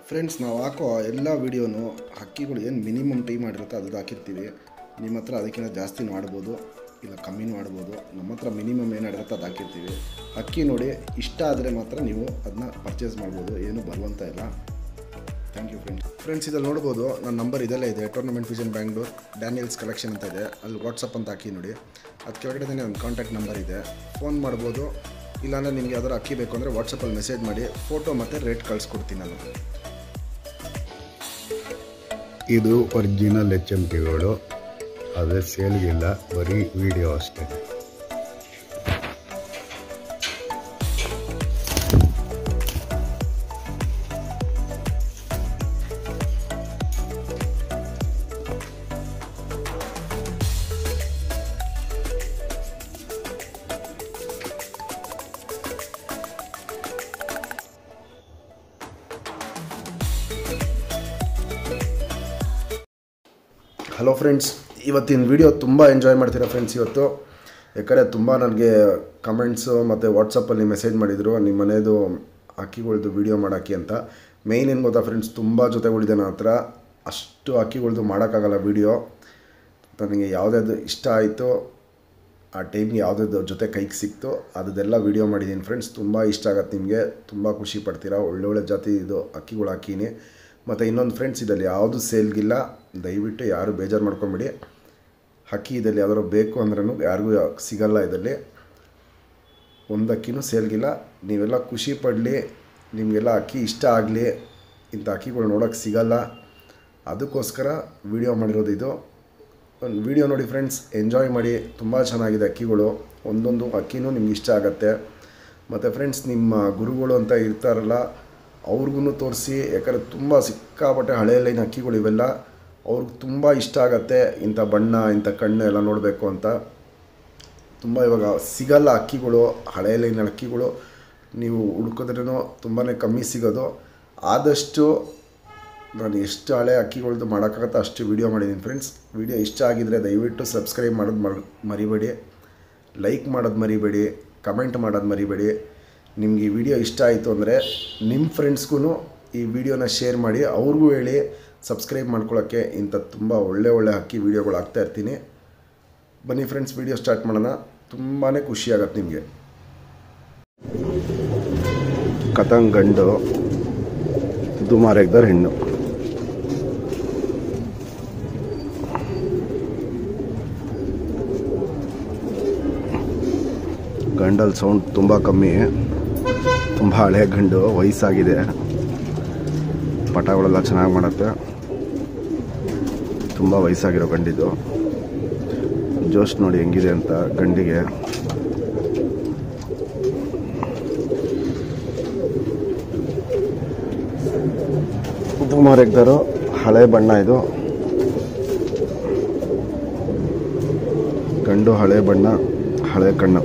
friends ನಾವು ಹಾಕೋ ಎಲ್ಲ ವೀಡಿಯೋನು ಹಕ್ಕಿಗಳು ಏನು ಮಿನಿಮಮ್ ಟೈಮ್ ಮಾಡಿರುತ್ತೆ ಅದು ಹಾಕಿರ್ತೀವಿ ನಿಮ್ಮ ಹತ್ರ ಅದಕ್ಕಿಂತ ಜಾಸ್ತಿ ಮಾಡ್ಬೋದು ಇಲ್ಲ ಕಮ್ಮಿನೂ ಮಾಡ್ಬೋದು ನಮ್ಮ ಹತ್ರ ಮಿನಿಮಮ್ ಏನಾಡಿರುತ್ತೆ ಅದು ಹಾಕಿರ್ತೀವಿ ಹಕ್ಕಿ ನೋಡಿ ಇಷ್ಟ ಆದರೆ ಮಾತ್ರ ನೀವು ಅದನ್ನ ಪರ್ಚೇಸ್ ಮಾಡ್ಬೋದು ಏನು ಬರುವಂತ ಇಲ್ಲ ಥ್ಯಾಂಕ್ ಯು ಫ್ರೆಂಡ್ಸ್ ಫ್ರೆಂಡ್ಸ್ ಇದಲ್ಲಿ ನೋಡ್ಬೋದು ನನ್ನ ನಂಬರ್ ಇದೆಲ್ಲ ಇದೆ tournament vision Bangalore Daniel's collection ಅಂತ ಇದೆ ಅಲ್ಲಿ ವಾಟ್ಸಪ್ ಅಂತ ಹಾಕಿ ನೋಡಿ ಅದು ಕೆಳಗಡೆ ನನ್ನ ಕಾಂಟ್ಯಾಕ್ಟ್ ನಂಬರ್ ಇದೆ ಫೋನ್ ಮಾಡ್ಬೋದು ಇಲ್ಲಾಂದರೆ ನಿಮಗೆ ಯಾವ್ದಾರು ಅಕ್ಕಿ ಬೇಕು ಅಂದರೆ ವಾಟ್ಸಪ್ಪಲ್ಲಿ ಮೆಸೇಜ್ ಮಾಡಿ ಫೋಟೋ ಮತ್ತು ರೇಟ್ ಕಳಿಸ್ಕೊಡ್ತೀನಿ ನಾನು ಇದು ಒರಿಜಿನಲ್ ಎಚ್ ಎಮ್ ಟಿಗಳು ಆದರೆ ಸೇಲ್ಗಿಲ್ಲ ಬರೀ ವಿಡಿಯೋ ಅಷ್ಟೇ ಹಲೋ ಫ್ರೆಂಡ್ಸ್ ಇವತ್ತಿನ ವಿಡಿಯೋ ತುಂಬ ಎಂಜಾಯ್ ಮಾಡ್ತೀರಾ ಫ್ರೆಂಡ್ಸ್ ಇವತ್ತು ಯಾಕಂದರೆ ತುಂಬ ನನಗೆ ಕಮೆಂಟ್ಸು ಮತ್ತು ವಾಟ್ಸಪ್ಪಲ್ಲಿ ಮೆಸೇಜ್ ಮಾಡಿದರು ನಿಮ್ಮ ಮನೆಯದು ಅಕ್ಕಿಗಳ್ದು ವಿಡಿಯೋ ಮಾಡೋಕ್ಕೆ ಅಂತ ಮೇಯ್ನ್ ಏನು ಗೊತ್ತಾ ಫ್ರೆಂಡ್ಸ್ ತುಂಬ ಜೊತೆಗಳಿದೆ ನನ್ನ ಹತ್ರ ಅಷ್ಟು ಅಕ್ಕಿಗಳ್ದು ಮಾಡೋಕ್ಕಾಗಲ್ಲ ವಿಡಿಯೋ ನನಗೆ ಯಾವುದ್ಯಾವುದು ಇಷ್ಟ ಆಯಿತು ಆ ಟೈಮ್ಗೆ ಯಾವುದಾದ್ರು ಜೊತೆ ಕೈಗೆ ಸಿಕ್ತು ಅದೆಲ್ಲ ವೀಡಿಯೋ ಮಾಡಿದ್ದೀನಿ ಫ್ರೆಂಡ್ಸ್ ತುಂಬ ಇಷ್ಟ ಆಗತ್ತೆ ನಿಮಗೆ ತುಂಬ ಖುಷಿ ಪಡ್ತೀರಾ ಒಳ್ಳೊಳ್ಳೆ ಜಾತಿ ಇದು ಅಕ್ಕಿಗಳು ಹಾಕೀನಿ ಮತ್ತು ಇನ್ನೊಂದು ಫ್ರೆಂಡ್ಸ್ ಇದಲ್ಲಿ ಯಾವುದು ಸೇಲ್ಗಿಲ್ಲ ದಯವಿಟ್ಟು ಯಾರು ಬೇಜಾರು ಮಾಡ್ಕೊಂಬಿಡಿ ಹಕ್ಕಿ ಇದಲ್ಲಿ ಯಾವ್ದಾದ್ರು ಬೇಕು ಅಂದ್ರೂ ಯಾರಿಗೂ ಸಿಗಲ್ಲ ಇದರಲ್ಲಿ ಒಂದು ಅಕ್ಕಿನೂ ಸೇಲ್ಗಿಲ್ಲ ನೀವೆಲ್ಲ ಖುಷಿ ಪಡಲಿ ನಿಮಗೆಲ್ಲ ಅಕ್ಕಿ ಇಷ್ಟ ಆಗಲಿ ಇಂಥ ಅಕ್ಕಿಗಳು ನೋಡೋಕ್ಕೆ ಸಿಗಲ್ಲ ಅದಕ್ಕೋಸ್ಕರ ವಿಡಿಯೋ ಮಾಡಿರೋದು ಇದು ಒಂದು ವಿಡಿಯೋ ನೋಡಿ ಫ್ರೆಂಡ್ಸ್ ಎಂಜಾಯ್ ಮಾಡಿ ತುಂಬ ಚೆನ್ನಾಗಿದೆ ಅಕ್ಕಿಗಳು ಒಂದೊಂದು ಅಕ್ಕಿನೂ ನಿಮ್ಗೆ ಇಷ್ಟ ಆಗುತ್ತೆ ಮತ್ತು ಫ್ರೆಂಡ್ಸ್ ನಿಮ್ಮ ಗುರುಗಳು ಅಂತ ಇರ್ತಾರಲ್ಲ ಅವ್ರಿಗೂ ತೋರಿಸಿ ಯಾಕಂದರೆ ತುಂಬ ಸಿಕ್ಕಾಪಟ್ಟೆ ಹಳೆ ಲೈನ್ ಅಕ್ಕಿಗಳು ಇವೆಲ್ಲ ಅವ್ರಿಗೆ ತುಂಬ ಇಷ್ಟ ಆಗತ್ತೆ ಇಂಥ ಬಣ್ಣ ಇಂಥ ಕಣ್ಣು ಎಲ್ಲ ನೋಡಬೇಕು ಅಂತ ತುಂಬ ಇವಾಗ ಸಿಗಲ್ಲ ಅಕ್ಕಿಗಳು ಹಳೆ ಲೈನ್ ಅಕ್ಕಿಗಳು ನೀವು ಹುಡ್ಕಿದ್ರೂ ತುಂಬಾ ಕಮ್ಮಿ ಸಿಗೋದು ಆದಷ್ಟು ನಾನು ಎಷ್ಟು ಹಳೆ ಅಕ್ಕಿಗಳ್ದು ಮಾಡೋಕ್ಕಾಗತ್ತೆ ಅಷ್ಟು ವೀಡಿಯೋ ಮಾಡಿದ್ದೀನಿ ಫ್ರೆಂಡ್ಸ್ ವೀಡಿಯೋ ಇಷ್ಟ ಆಗಿದ್ದರೆ ದಯವಿಟ್ಟು ಸಬ್ಸ್ಕ್ರೈಬ್ ಮಾಡೋದು ಮರ್ ಮರಿಬೇಡಿ ಲೈಕ್ ಮಾಡೋದು ಮರಿಬೇಡಿ ಕಮೆಂಟ್ ಮಾಡೋದು ಮರಿಬೇಡಿ ನಿಮ್ಗೆ ಈ ವಿಡಿಯೋ ಇಷ್ಟ ಆಯಿತು ಅಂದರೆ ನಿಮ್ಮ ಫ್ರೆಂಡ್ಸ್ಗೂ ಈ ವಿಡಿಯೋನ ಶೇರ್ ಮಾಡಿ ಅವ್ರಿಗೂ ಹೇಳಿ ಸಬ್ಸ್ಕ್ರೈಬ್ ಮಾಡ್ಕೊಳ್ಳೋಕ್ಕೆ ಇಂಥ ತುಂಬ ಒಳ್ಳೆ ಒಳ್ಳೆ ಅಕ್ಕಿ ವೀಡಿಯೋಗಳು ಹಾಕ್ತಾ ಇರ್ತೀನಿ ಬನ್ನಿ ಫ್ರೆಂಡ್ಸ್ ವಿಡಿಯೋ ಸ್ಟಾರ್ಟ್ ಮಾಡೋಣ ತುಂಬಾ ಖುಷಿ ಆಗತ್ತೆ ನಿಮಗೆ ಕತಂಗ್ ಗಂಡು ದುಮಾರೆಗ್ದರ್ ಹೆಣ್ಣು ಗಂಡಲ್ಲಿ ಸೌಂಡ್ ತುಂಬ ಕಮ್ಮಿ ತುಂಬ ಹಳೆ ಗಂಡು ವಯಸ್ಸಾಗಿದೆ ಪಟಗಳೆಲ್ಲ ಚೆನ್ನಾಗಿ ಮಾಡುತ್ತೆ ತುಂಬ ವಯಸ್ಸಾಗಿರೋ ಗಂಡಿದು ಜೋಶ್ ನೋಡಿ ಹೆಂಗಿದೆ ಅಂತ ಗಂಡಿಗೆ ದುಮಾರೆಗ್ದರು ಹಳೆ ಬಣ್ಣ ಇದು ಗಂಡು ಹಳೆ ಬಣ್ಣ ಹಳೆ ಕಣ್ಣು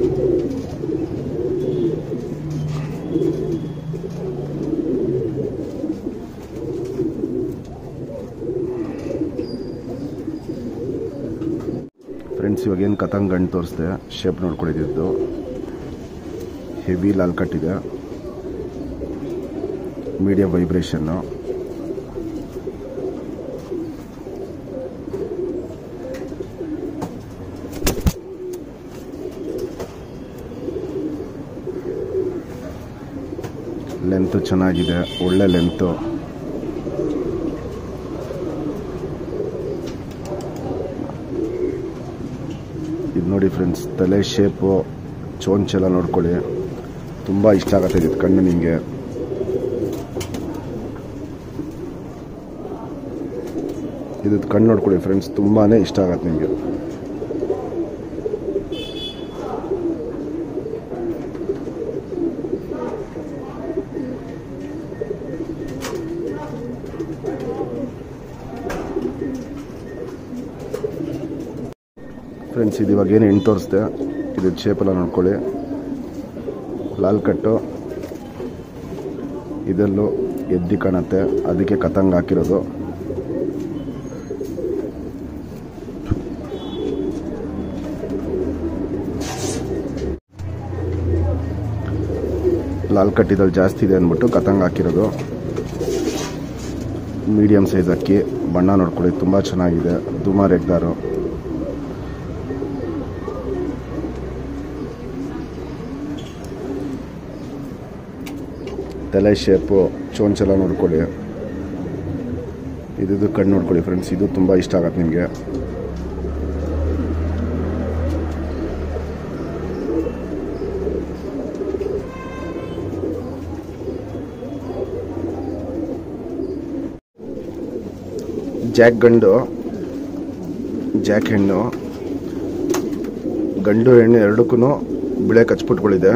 ಫ್ರೆಂಡ್ಸ್ ಇವಾಗ ಏನು ಕತಂಗ್ ಗಂಡು ತೋರಿಸ್ದೆ ಶೇಪ್ ನೋಡ್ಕೊಂಡಿದ್ದು ಹೆವಿ ಲಾಲ್ ಕಟ್ಟಿದೆ ಮೀಡಿಯಂ ವೈಬ್ರೇಷನ್ನು ಲೆಂತು ಚೆನ್ನಾಗಿದೆ ಒಳ್ಳೆ ಲೆಂತು ಇದು ನೋಡಿ ಫ್ರೆಂಡ್ಸ್ ತಲೆ ಶೇಪು ಚೋಂಚೆಲ್ಲ ನೋಡ್ಕೊಳ್ಳಿ ತುಂಬ ಇಷ್ಟ ಆಗತ್ತೆ ಇದು ಕಣ್ಣು ನಿಮಗೆ ಇದು ಕಣ್ಣು ನೋಡ್ಕೊಳ್ಳಿ ಫ್ರೆಂಡ್ಸ್ ತುಂಬಾ ಇಷ್ಟ ಆಗತ್ತೆ ನಿಮಗೆ ಫ್ರೆಂಡ್ಸ್ ಇದು ಇವಾಗ ಏನು ಹೆಣ್ಣು ತೋರಿಸ್ದೆ ಇದು ಶೇಪೆಲ್ಲ ನೋಡ್ಕೊಳ್ಳಿ ಲಾಲ್ ಕಟ್ಟು ಇದೆಲ್ಲೂ ಎದ್ದಿ ಕಾಣುತ್ತೆ ಅದಕ್ಕೆ ಕತಂಗ್ ಹಾಕಿರೋದು ಲಾಲ್ ಕಟ್ಟಿದಲ್ಲಿ ಜಾಸ್ತಿ ಇದೆ ಅಂದ್ಬಿಟ್ಟು ಕತಂಗ್ ಹಾಕಿರೋದು ಮೀಡಿಯಮ್ ಸೈಜ್ ಅಕ್ಕಿ ಬಣ್ಣ ನೋಡ್ಕೊಳ್ಳಿ ತುಂಬ ಚೆನ್ನಾಗಿದೆ ದುಮಾರ್ ಎಗ್ದಾರು ತಲೆ ಶೇಪು ಚೋಂಚಲ ನೋಡ್ಕೊಳ್ಳಿ ಇದು ಕಣ್ಣು ನೋಡ್ಕೊಳ್ಳಿ ಫ್ರೆಂಡ್ಸ್ ಇದು ತುಂಬ ಇಷ್ಟ ಆಗತ್ತೆ ನಿಮಗೆ ಜಾಕ್ ಗಂಡು ಜಾಕ್ ಹೆಣ್ಣು ಗಂಡು ಹೆಣ್ಣು ಎರಡಕ್ಕೂ ಬಿಳೆ ಕಚ್ಪುಟ್ಗಳಿದೆ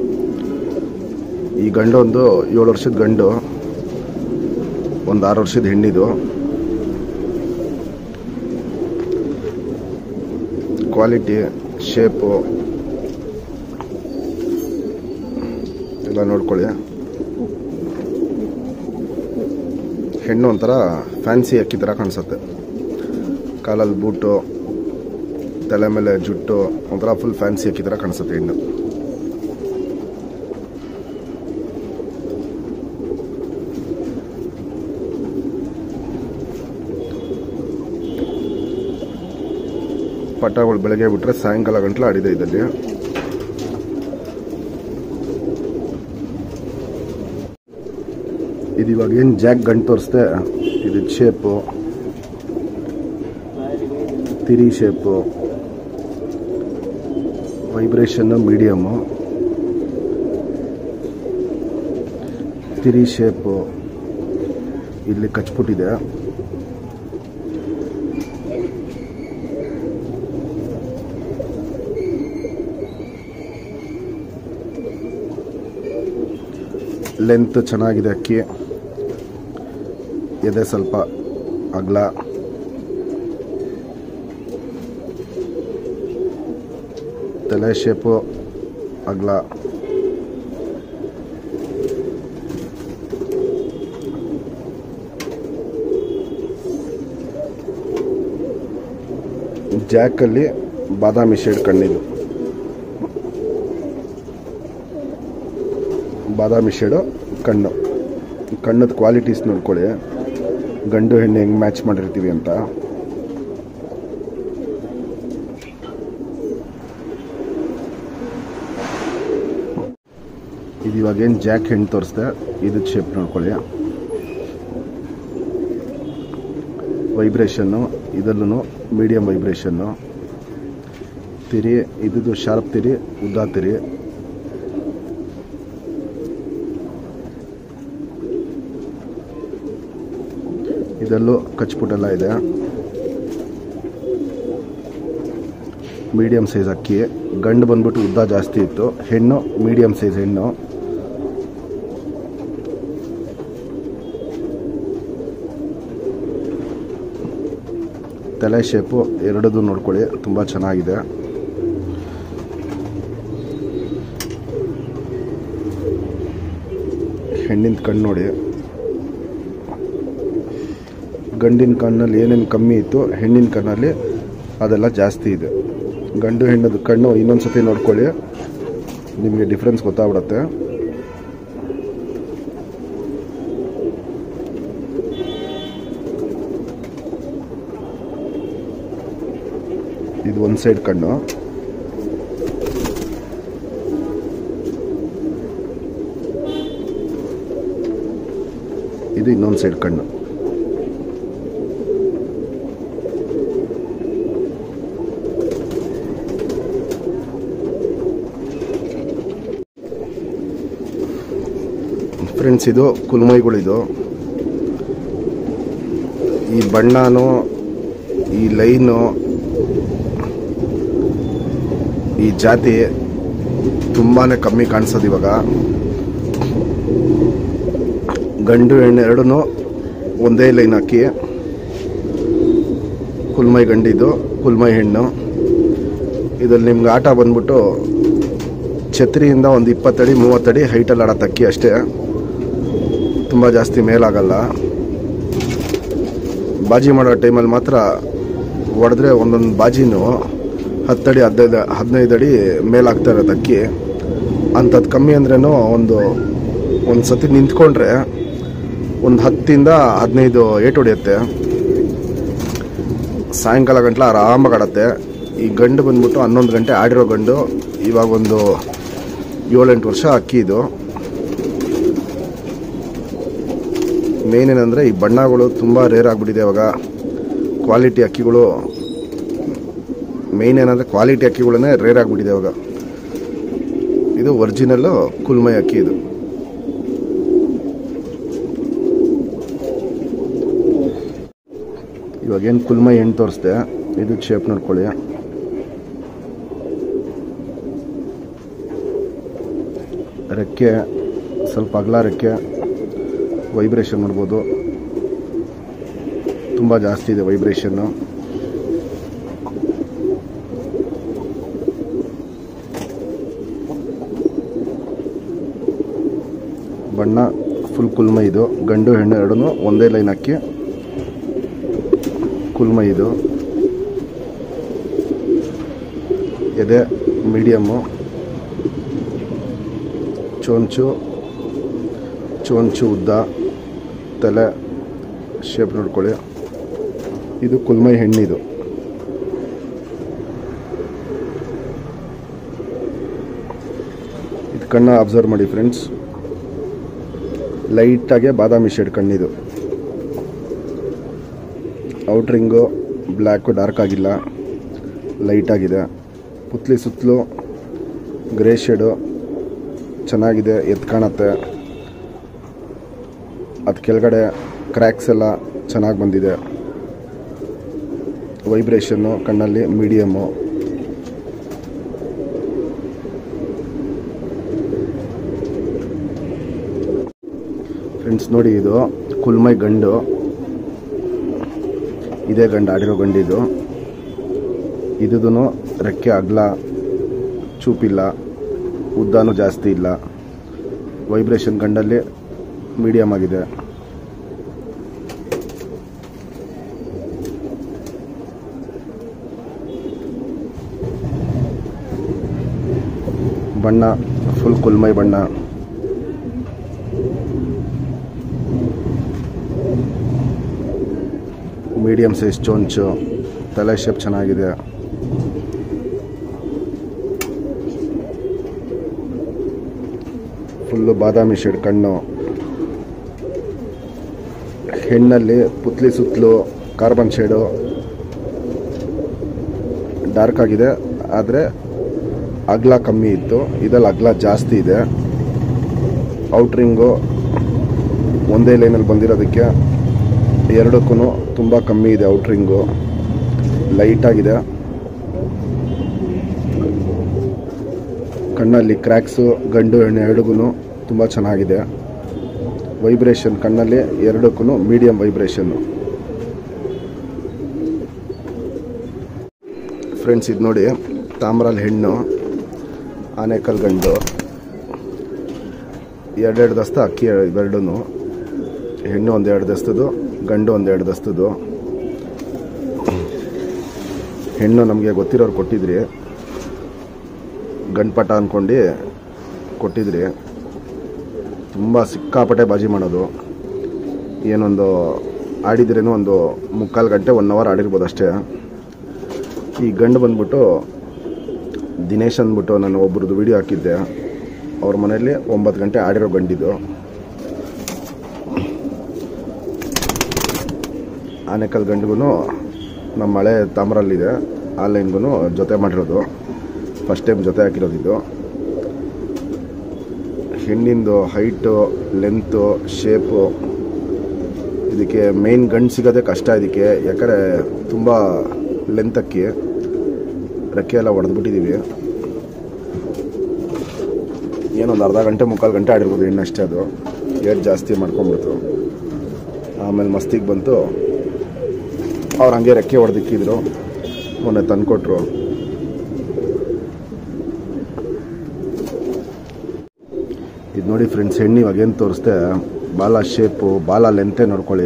ಈ ಗಂಡು ಒಂದು ಏಳು ವರ್ಷದ ಗಂಡು ಒಂದು ಆರು ವರ್ಷದ ಹೆಣ್ಣಿದು ಕ್ವಾಲಿಟಿ ಶೇಪು ಎಲ್ಲ ನೋಡ್ಕೊಳ್ಳಿ ಹೆಣ್ಣು ಒಂಥರ ಫ್ಯಾನ್ಸಿ ಅಕ್ಕಿ ಥರ ಕಾಣಿಸುತ್ತೆ ಕಾಲಲ್ಲಿ ಬೂಟು ತಲೆ ಮೇಲೆ ಜುಟ್ಟು ಒಂಥರ ಫುಲ್ ಫ್ಯಾನ್ಸಿ ಅಕ್ಕಿ ಥರ ಕಾಣಿಸುತ್ತೆ ಹೆಣ್ಣು ಪಟ್ಟಗಳು ಬೆಳಗ್ಗೆ ಬಿಟ್ರೆ ಸಾಯಂಕಾಲ ಗಂಟ್ಲ ಆಡಿದೆ ಇದಲ್ಲಿ ಇದು ಇವಾಗ ಏನು ಜಾಕ್ ಗಂಟು ತೋರಿಸ್ದೆ ಇದು ಶೇಪು ತಿರಿ ಶೇಪು ವೈಬ್ರೇಷನ್ನು ಮೀಡಿಯಮ್ಮು ತಿರಿ ಶೇಪು ಇಲ್ಲಿ ಕಚ್ಬಿಟ್ಟಿದೆ ಲೆಂತ್ ಚೆನ್ನಾಗಿದೆ ಅಕ್ಕಿ ಎದೆ ಸ್ವಲ್ಪ ಅಗಲ ತಲೆ ಶೇಪು ಅಗಲ ಜಾಕಲ್ಲಿ ಬಾದಾಮಿ ಶೇಡ್ ಕಣ್ಣಿದು ಬಾದಾಮಿ ಶೇಡು ಕಣ್ಣು ಕಣ್ಣದ ಕ್ವಾಲಿಟೀಸ್ ನೋಡ್ಕೊಳ್ಳಿ ಗಂಡು ಹೆಣ್ಣು ಹೆಂಗೆ ಮ್ಯಾಚ್ ಮಾಡಿರ್ತೀವಿ ಅಂತ ಇದು ಇವಾಗ ಏನು ಜಾಕ್ ಹೆಣ್ಣು ತೋರಿಸ್ದೆ ಇದ್ರ ಶೇಪ್ ನೋಡ್ಕೊಳ್ಳಿ ವೈಬ್ರೇಷನ್ನು ಇದರಲ್ಲೂ ಮೀಡಿಯಮ್ ವೈಬ್ರೇಷನ್ನು ತಿರಿ ಇದ್ದು ಶಾರ್ಪ್ ತಿರಿ ಉದ್ದ ತಿರಿ ಇದರಲ್ಲೂ ಕಚ್ಪುಟೆಲ್ಲ ಇದೆ ಮೀಡಿಯಮ್ ಸೈಜ್ ಅಕ್ಕಿ ಗಂಡು ಬಂದ್ಬಿಟ್ಟು ಉದ್ದ ಜಾಸ್ತಿ ಇತ್ತು ಹೆಣ್ಣು ಮೀಡಿಯಮ್ ಸೈಜ್ ಹೆಣ್ಣು ತಲೆ ಶೇಪು ಎರಡದು ನೋಡ್ಕೊಳ್ಳಿ ತುಂಬ ಚೆನ್ನಾಗಿದೆ ಹೆಣ್ಣಿನ ಕಣ್ಣು ನೋಡಿ ಗಂಡಿನ ಕಣ್ಣಲ್ಲಿ ಏನೇನು ಕಮ್ಮಿ ಇತ್ತು ಹೆಣ್ಣಿನ ಕಣ್ಣಲ್ಲಿ ಅದೆಲ್ಲ ಜಾಸ್ತಿ ಇದೆ ಗಂಡು ಹೆಣ್ಣದ ಕಣ್ಣು ಇನ್ನೊಂದು ಸತಿ ನೋಡ್ಕೊಳ್ಳಿ ನಿಮಗೆ ಡಿಫ್ರೆನ್ಸ್ ಗೊತ್ತಾಗ್ಬಿಡತ್ತೆ ಇದು ಒಂದು ಸೈಡ್ ಕಣ್ಣು ಇದು ಇನ್ನೊಂದು ಸೈಡ್ ಕಣ್ಣು ಫ್ರೆಂಡ್ಸ್ ಇದು ಕುಲ್ಮೈಗಳಿದು ಈ ಬಣ್ಣನೂ ಈ ಲೈನು ಈ ಜಾತಿ ತುಂಬಾ ಕಮ್ಮಿ ಕಾಣಿಸೋದು ಇವಾಗ ಗಂಡು ಹೆಣ್ಣು ಎರಡೂ ಒಂದೇ ಲೈನ್ ಹಾಕಿ ಕುಲ್ಮೈ ಗಂಡಿದು ಕುಲ್ಮೈ ಹೆಣ್ಣು ಇದ್ರಲ್ಲಿ ನಿಮ್ಗೆ ಆಟ ಬಂದ್ಬಿಟ್ಟು ಛತ್ರಿಯಿಂದ ಒಂದು ಇಪ್ಪತ್ತಡಿ ಮೂವತ್ತಡಿ ಹೈಟಲ್ಲಿ ಆಡೋ ತಕ್ಕಿ ಅಷ್ಟೇ ತುಂಬ ಜಾಸ್ತಿ ಮೇಲಾಗಲ್ಲ ಬಾಜಿ ಮಾಡೋ ಟೈಮಲ್ಲಿ ಮಾತ್ರ ಹೊಡೆದ್ರೆ ಒಂದೊಂದು ಬಾಜಿನೂ ಹತ್ತಡಿ ಹದಿನೈದು ಹದಿನೈದು ಅಡಿ ಮೇಲಾಗ್ತಾ ಇರೋದು ಅಕ್ಕಿ ಅಂಥದ್ದು ಕಮ್ಮಿ ಅಂದ್ರೂ ಒಂದು ಒಂದು ಸತಿ ನಿಂತ್ಕೊಂಡ್ರೆ ಒಂದು ಹತ್ತಿಂದ ಹದಿನೈದು ಏಟು ಹೊಡೆಯುತ್ತೆ ಸಾಯಂಕಾಲ ಗಂಟ್ಲ ಆರಾಮಾಗಿ ಆಡತ್ತೆ ಈ ಗಂಡು ಬಂದ್ಬಿಟ್ಟು ಹನ್ನೊಂದು ಗಂಟೆ ಆಡಿರೋ ಗಂಡು ಇವಾಗ ಒಂದು ಏಳೆಂಟು ವರ್ಷ ಅಕ್ಕಿ ಇದು ಮೇನ್ ಏನಂದರೆ ಈ ಬಣ್ಣಗಳು ತುಂಬ ರೇರ್ ಆಗಿಬಿಟ್ಟಿದೆ ಇವಾಗ ಕ್ವಾಲಿಟಿ ಅಕ್ಕಿಗಳು ಮೇನ್ ಏನಂದರೆ ಕ್ವಾಲಿಟಿ ಅಕ್ಕಿಗಳನ್ನೇ ರೇರ್ ಆಗಿಬಿಟ್ಟಿದೆ ಇವಾಗ ಇದು ಒರಿಜಿನಲ್ಲು ಕುಲ್ಮೈ ಅಕ್ಕಿ ಇದು ಇವಾಗೇನು ಕುಲ್ಮೈ ಹೆಣ್ಣು ತೋರಿಸ್ದೆ ಇದು ಶೇಪ್ ನೋಡ್ಕೊಳ್ಳಿ ರೆಕ್ಕೆ ಸ್ವಲ್ಪ ಅಗಲ ರೆಕ್ಕೆ ವೈಬ್ರೇಷನ್ ನೋಡ್ಬೋದು ತುಂಬ ಜಾಸ್ತಿ ಇದೆ ವೈಬ್ರೇಷನ್ನು ಬಣ್ಣ ಫುಲ್ ಕುಲ್ಮೈ ಇದು ಗಂಡು ಹೆಣ್ಣು ಎರಡೂ ಒಂದೇ ಲೈನ್ ಹಾಕಿ ಕುಲ್ಮೈ ಇದು ಎದೆ ಮೀಡಿಯಮ್ಮು ಚೋಂಚು ಚೋಂಚು ಉದ್ದ ತಲೆ ಶೇಪ್ ನೋಡ್ಕೊಳ್ಳಿ ಇದು ಕುಲ್ಮೈ ಹೆಣ್ಣಿದು ಇದು ಕಣ್ಣ ಅಬ್ಸರ್ವ್ ಮಾಡಿ ಫ್ರೆಂಡ್ಸ್ ಲೈಟಾಗೆ ಬಾದಾಮಿ ಶೇಡ್ ಕಣ್ಣಿದು ಔಟ್ರಿಂಗು ಬ್ಲ್ಯಾಕು ಡಾರ್ಕ್ ಆಗಿಲ್ಲ ಲೈಟ್ ಆಗಿದೆ ಪುತ್ಲಿ ಸುತ್ತಲೂ ಗ್ರೇ ಶೇಡು ಚೆನ್ನಾಗಿದೆ ಎದ್ದು ಕಾಣುತ್ತೆ ಅದು ಕೆಳಗಡೆ ಕ್ರ್ಯಾಕ್ಸ್ ಎಲ್ಲ ಚೆನ್ನಾಗಿ ಬಂದಿದೆ ವೈಬ್ರೇಷನ್ನು ಕಣ್ಣಲ್ಲಿ ಮೀಡಿಯಮ್ಮು ಫ್ರೆಂಡ್ಸ್ ನೋಡಿ ಇದು ಕುಲ್ಮೈ ಗಂಡು ಇದೇ ಗಂಡು ಆಡಿರೋ ಗಂಡಿದು ಇದುದು ರೆಕ್ಕೆ ಅಗಲ ಚೂಪಿಲ್ಲ ಉದ್ದಾನು ಜಾಸ್ತಿ ಇಲ್ಲ ವೈಬ್ರೇಷನ್ ಗಂಡಲ್ಲಿ ಮೀಡಿಯಮ್ ಆಗಿದೆ ಬಣ್ಣ ಫುಲ್ ಕುಲ್ಮೈ ಬಣ್ಣ ಮೀಡಿಯಮ್ ಸೈಜ್ ಚೋಂಚು ತಲೆ ಶೇಪ್ ಚೆನ್ನಾಗಿದೆ ಫುಲ್ಲು ಬಾದಾಮಿ ಶೇಡ್ ಕಣ್ಣು ಹೆಣ್ಣಲ್ಲಿ ಪುತ್ಲಿ ಸುತ್ತಲೂ ಕಾರ್ಬನ್ ಶೇಡು ಡಾರ್ಕ್ ಆಗಿದೆ ಆದರೆ ಅಗ್ಲ ಕಮ್ಮಿ ಇತ್ತು ಇದಲ್ಲಿ ಅಗ್ಲ ಜಾಸ್ತಿ ಇದೆ ಔಟ್ರಿಂಗು ಒಂದೇ ಲೈನಲ್ಲಿ ಬಂದಿರೋದಕ್ಕೆ ಎರಡಕ್ಕೂ ತುಂಬ ಕಮ್ಮಿ ಇದೆ ಔಟ್ರಿಂಗು ಲೈಟಾಗಿದೆ ಕಣ್ಣಲ್ಲಿ ಕ್ರ್ಯಾಕ್ಸು ಗಂಡು ಹೆಣ್ಣು ಎರಡಿಗೂ ತುಂಬ ಚೆನ್ನಾಗಿದೆ ವೈಬ್ರೇಷನ್ ಕಣ್ಣಲ್ಲಿ ಎರಡಕ್ಕೂ ಮೀಡಿಯಮ್ ವೈಬ್ರೇಷನ್ನು ಫ್ರೆಂಡ್ಸ್ ಇದು ನೋಡಿ ತಾಮ್ರಲ್ಲಿ ಹೆಣ್ಣು ಆನೆಕಲ್ ಗಂಡು ಎರಡೆರಡು ದಸ್ತ ಅಕ್ಕಿ ಇವೆರಡೂ ಹೆಣ್ಣು ಒಂದೆರಡು ದಸ್ತದು ಗಂಡು ಒಂದೆರಡು ದಸ್ತದು ಹೆಣ್ಣು ನಮಗೆ ಗೊತ್ತಿರೋರು ಕೊಟ್ಟಿದ್ರಿ ಗಂಡ್ಪಟ ಅಂದ್ಕೊಂಡು ಕೊಟ್ಟಿದ್ರಿ ತುಂಬ ಸಿಕ್ಕಾಪಟ್ಟೆ ಬಾಜಿ ಮಾಡೋದು ಏನೊಂದು ಆಡಿದ್ರೇನು ಒಂದು ಮುಕ್ಕಾಲು ಗಂಟೆ ಒನ್ ಅವರ್ ಆಡಿರ್ಬೋದು ಅಷ್ಟೇ ಈ ಗಂಡು ಬಂದ್ಬಿಟ್ಟು ದಿನೇಶ್ ಅಂದ್ಬಿಟ್ಟು ನಾನು ಒಬ್ರದ್ದು ವಿಡಿಯೋ ಹಾಕಿದ್ದೆ ಅವ್ರ ಮನೆಯಲ್ಲಿ ಒಂಬತ್ತು ಗಂಟೆ ಆಡಿರೋ ಗಂಡಿದ್ದು ಆನೆಕಲ್ ಗಂಡಿಗೂ ನಮ್ಮ ಮಳೆ ತಾಮ್ರಲ್ಲಿದೆ ಆ ಲೈನ್ಗೂ ಜೊತೆ ಮಾಡಿರೋದು ಫಸ್ಟ್ ಟೈಮ್ ಜೊತೆ ಹಾಕಿರೋದಿದ್ದು ಹೆಣ್ಣಿಂದು ಹೈಟು ಲೆಂತು ಶೇಪು ಇದಕ್ಕೆ ಮೇನ್ ಗಂಡು ಸಿಗೋದೇ ಕಷ್ಟ ಇದಕ್ಕೆ ಯಾಕಂದರೆ ತುಂಬ ಲೆಂತ್ ಅಕ್ಕಿ ರೆಕ್ಕೆ ಎಲ್ಲ ಹೊಡೆದ್ಬಿಟ್ಟಿದ್ದೀವಿ ಏನೊಂದು ಅರ್ಧ ಗಂಟೆ ಮುಕ್ಕಾಲು ಗಂಟೆ ಆಡಿರ್ಬೋದು ಹೆಣ್ಣಷ್ಟೇ ಅದು ಏಟ್ ಜಾಸ್ತಿ ಮಾಡ್ಕೊಂಬಿಡ್ತು ಆಮೇಲೆ ಮಸ್ತಿಗೆ ಬಂತು ಅವ್ರು ಹಂಗೆ ರೆಕ್ಕೆ ಹೊಡೆದಿಕ್ಕಿದ್ರು ಮೊನ್ನೆ ತಂದ್ಕೊಟ್ರು ಇದು ನೋಡಿ ಫ್ರೆಂಡ್ಸ್ ಹೆಣ್ಣು ಇವಾಗ ಏನು ತೋರಿಸ್ದೆ ಬಾಲ ಶೇಪು ಬಾಲ ಲೆಂತೆ ನೋಡ್ಕೊಳ್ಳಿ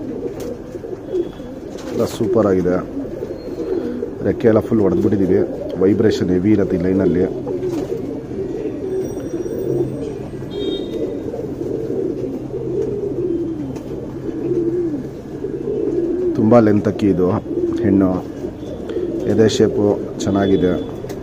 ಎಲ್ಲ ಸೂಪರ್ ಆಗಿದೆ ರೆಕ್ಕೆ ಎಲ್ಲ ಫುಲ್ ಹೊಡೆದ್ಬಿಟ್ಟಿದ್ದೀವಿ ವೈಬ್ರೇಷನ್ ಹೆವಿ ಇರುತ್ತೆ ಈ ಲೈನಲ್ಲಿ ತುಂಬ ಲೆಂತ್ ಅಕ್ಕಿ ಇದು ಹೆಣ್ಣು ಎದೆ ಶೇಪು ಚೆನ್ನಾಗಿದೆ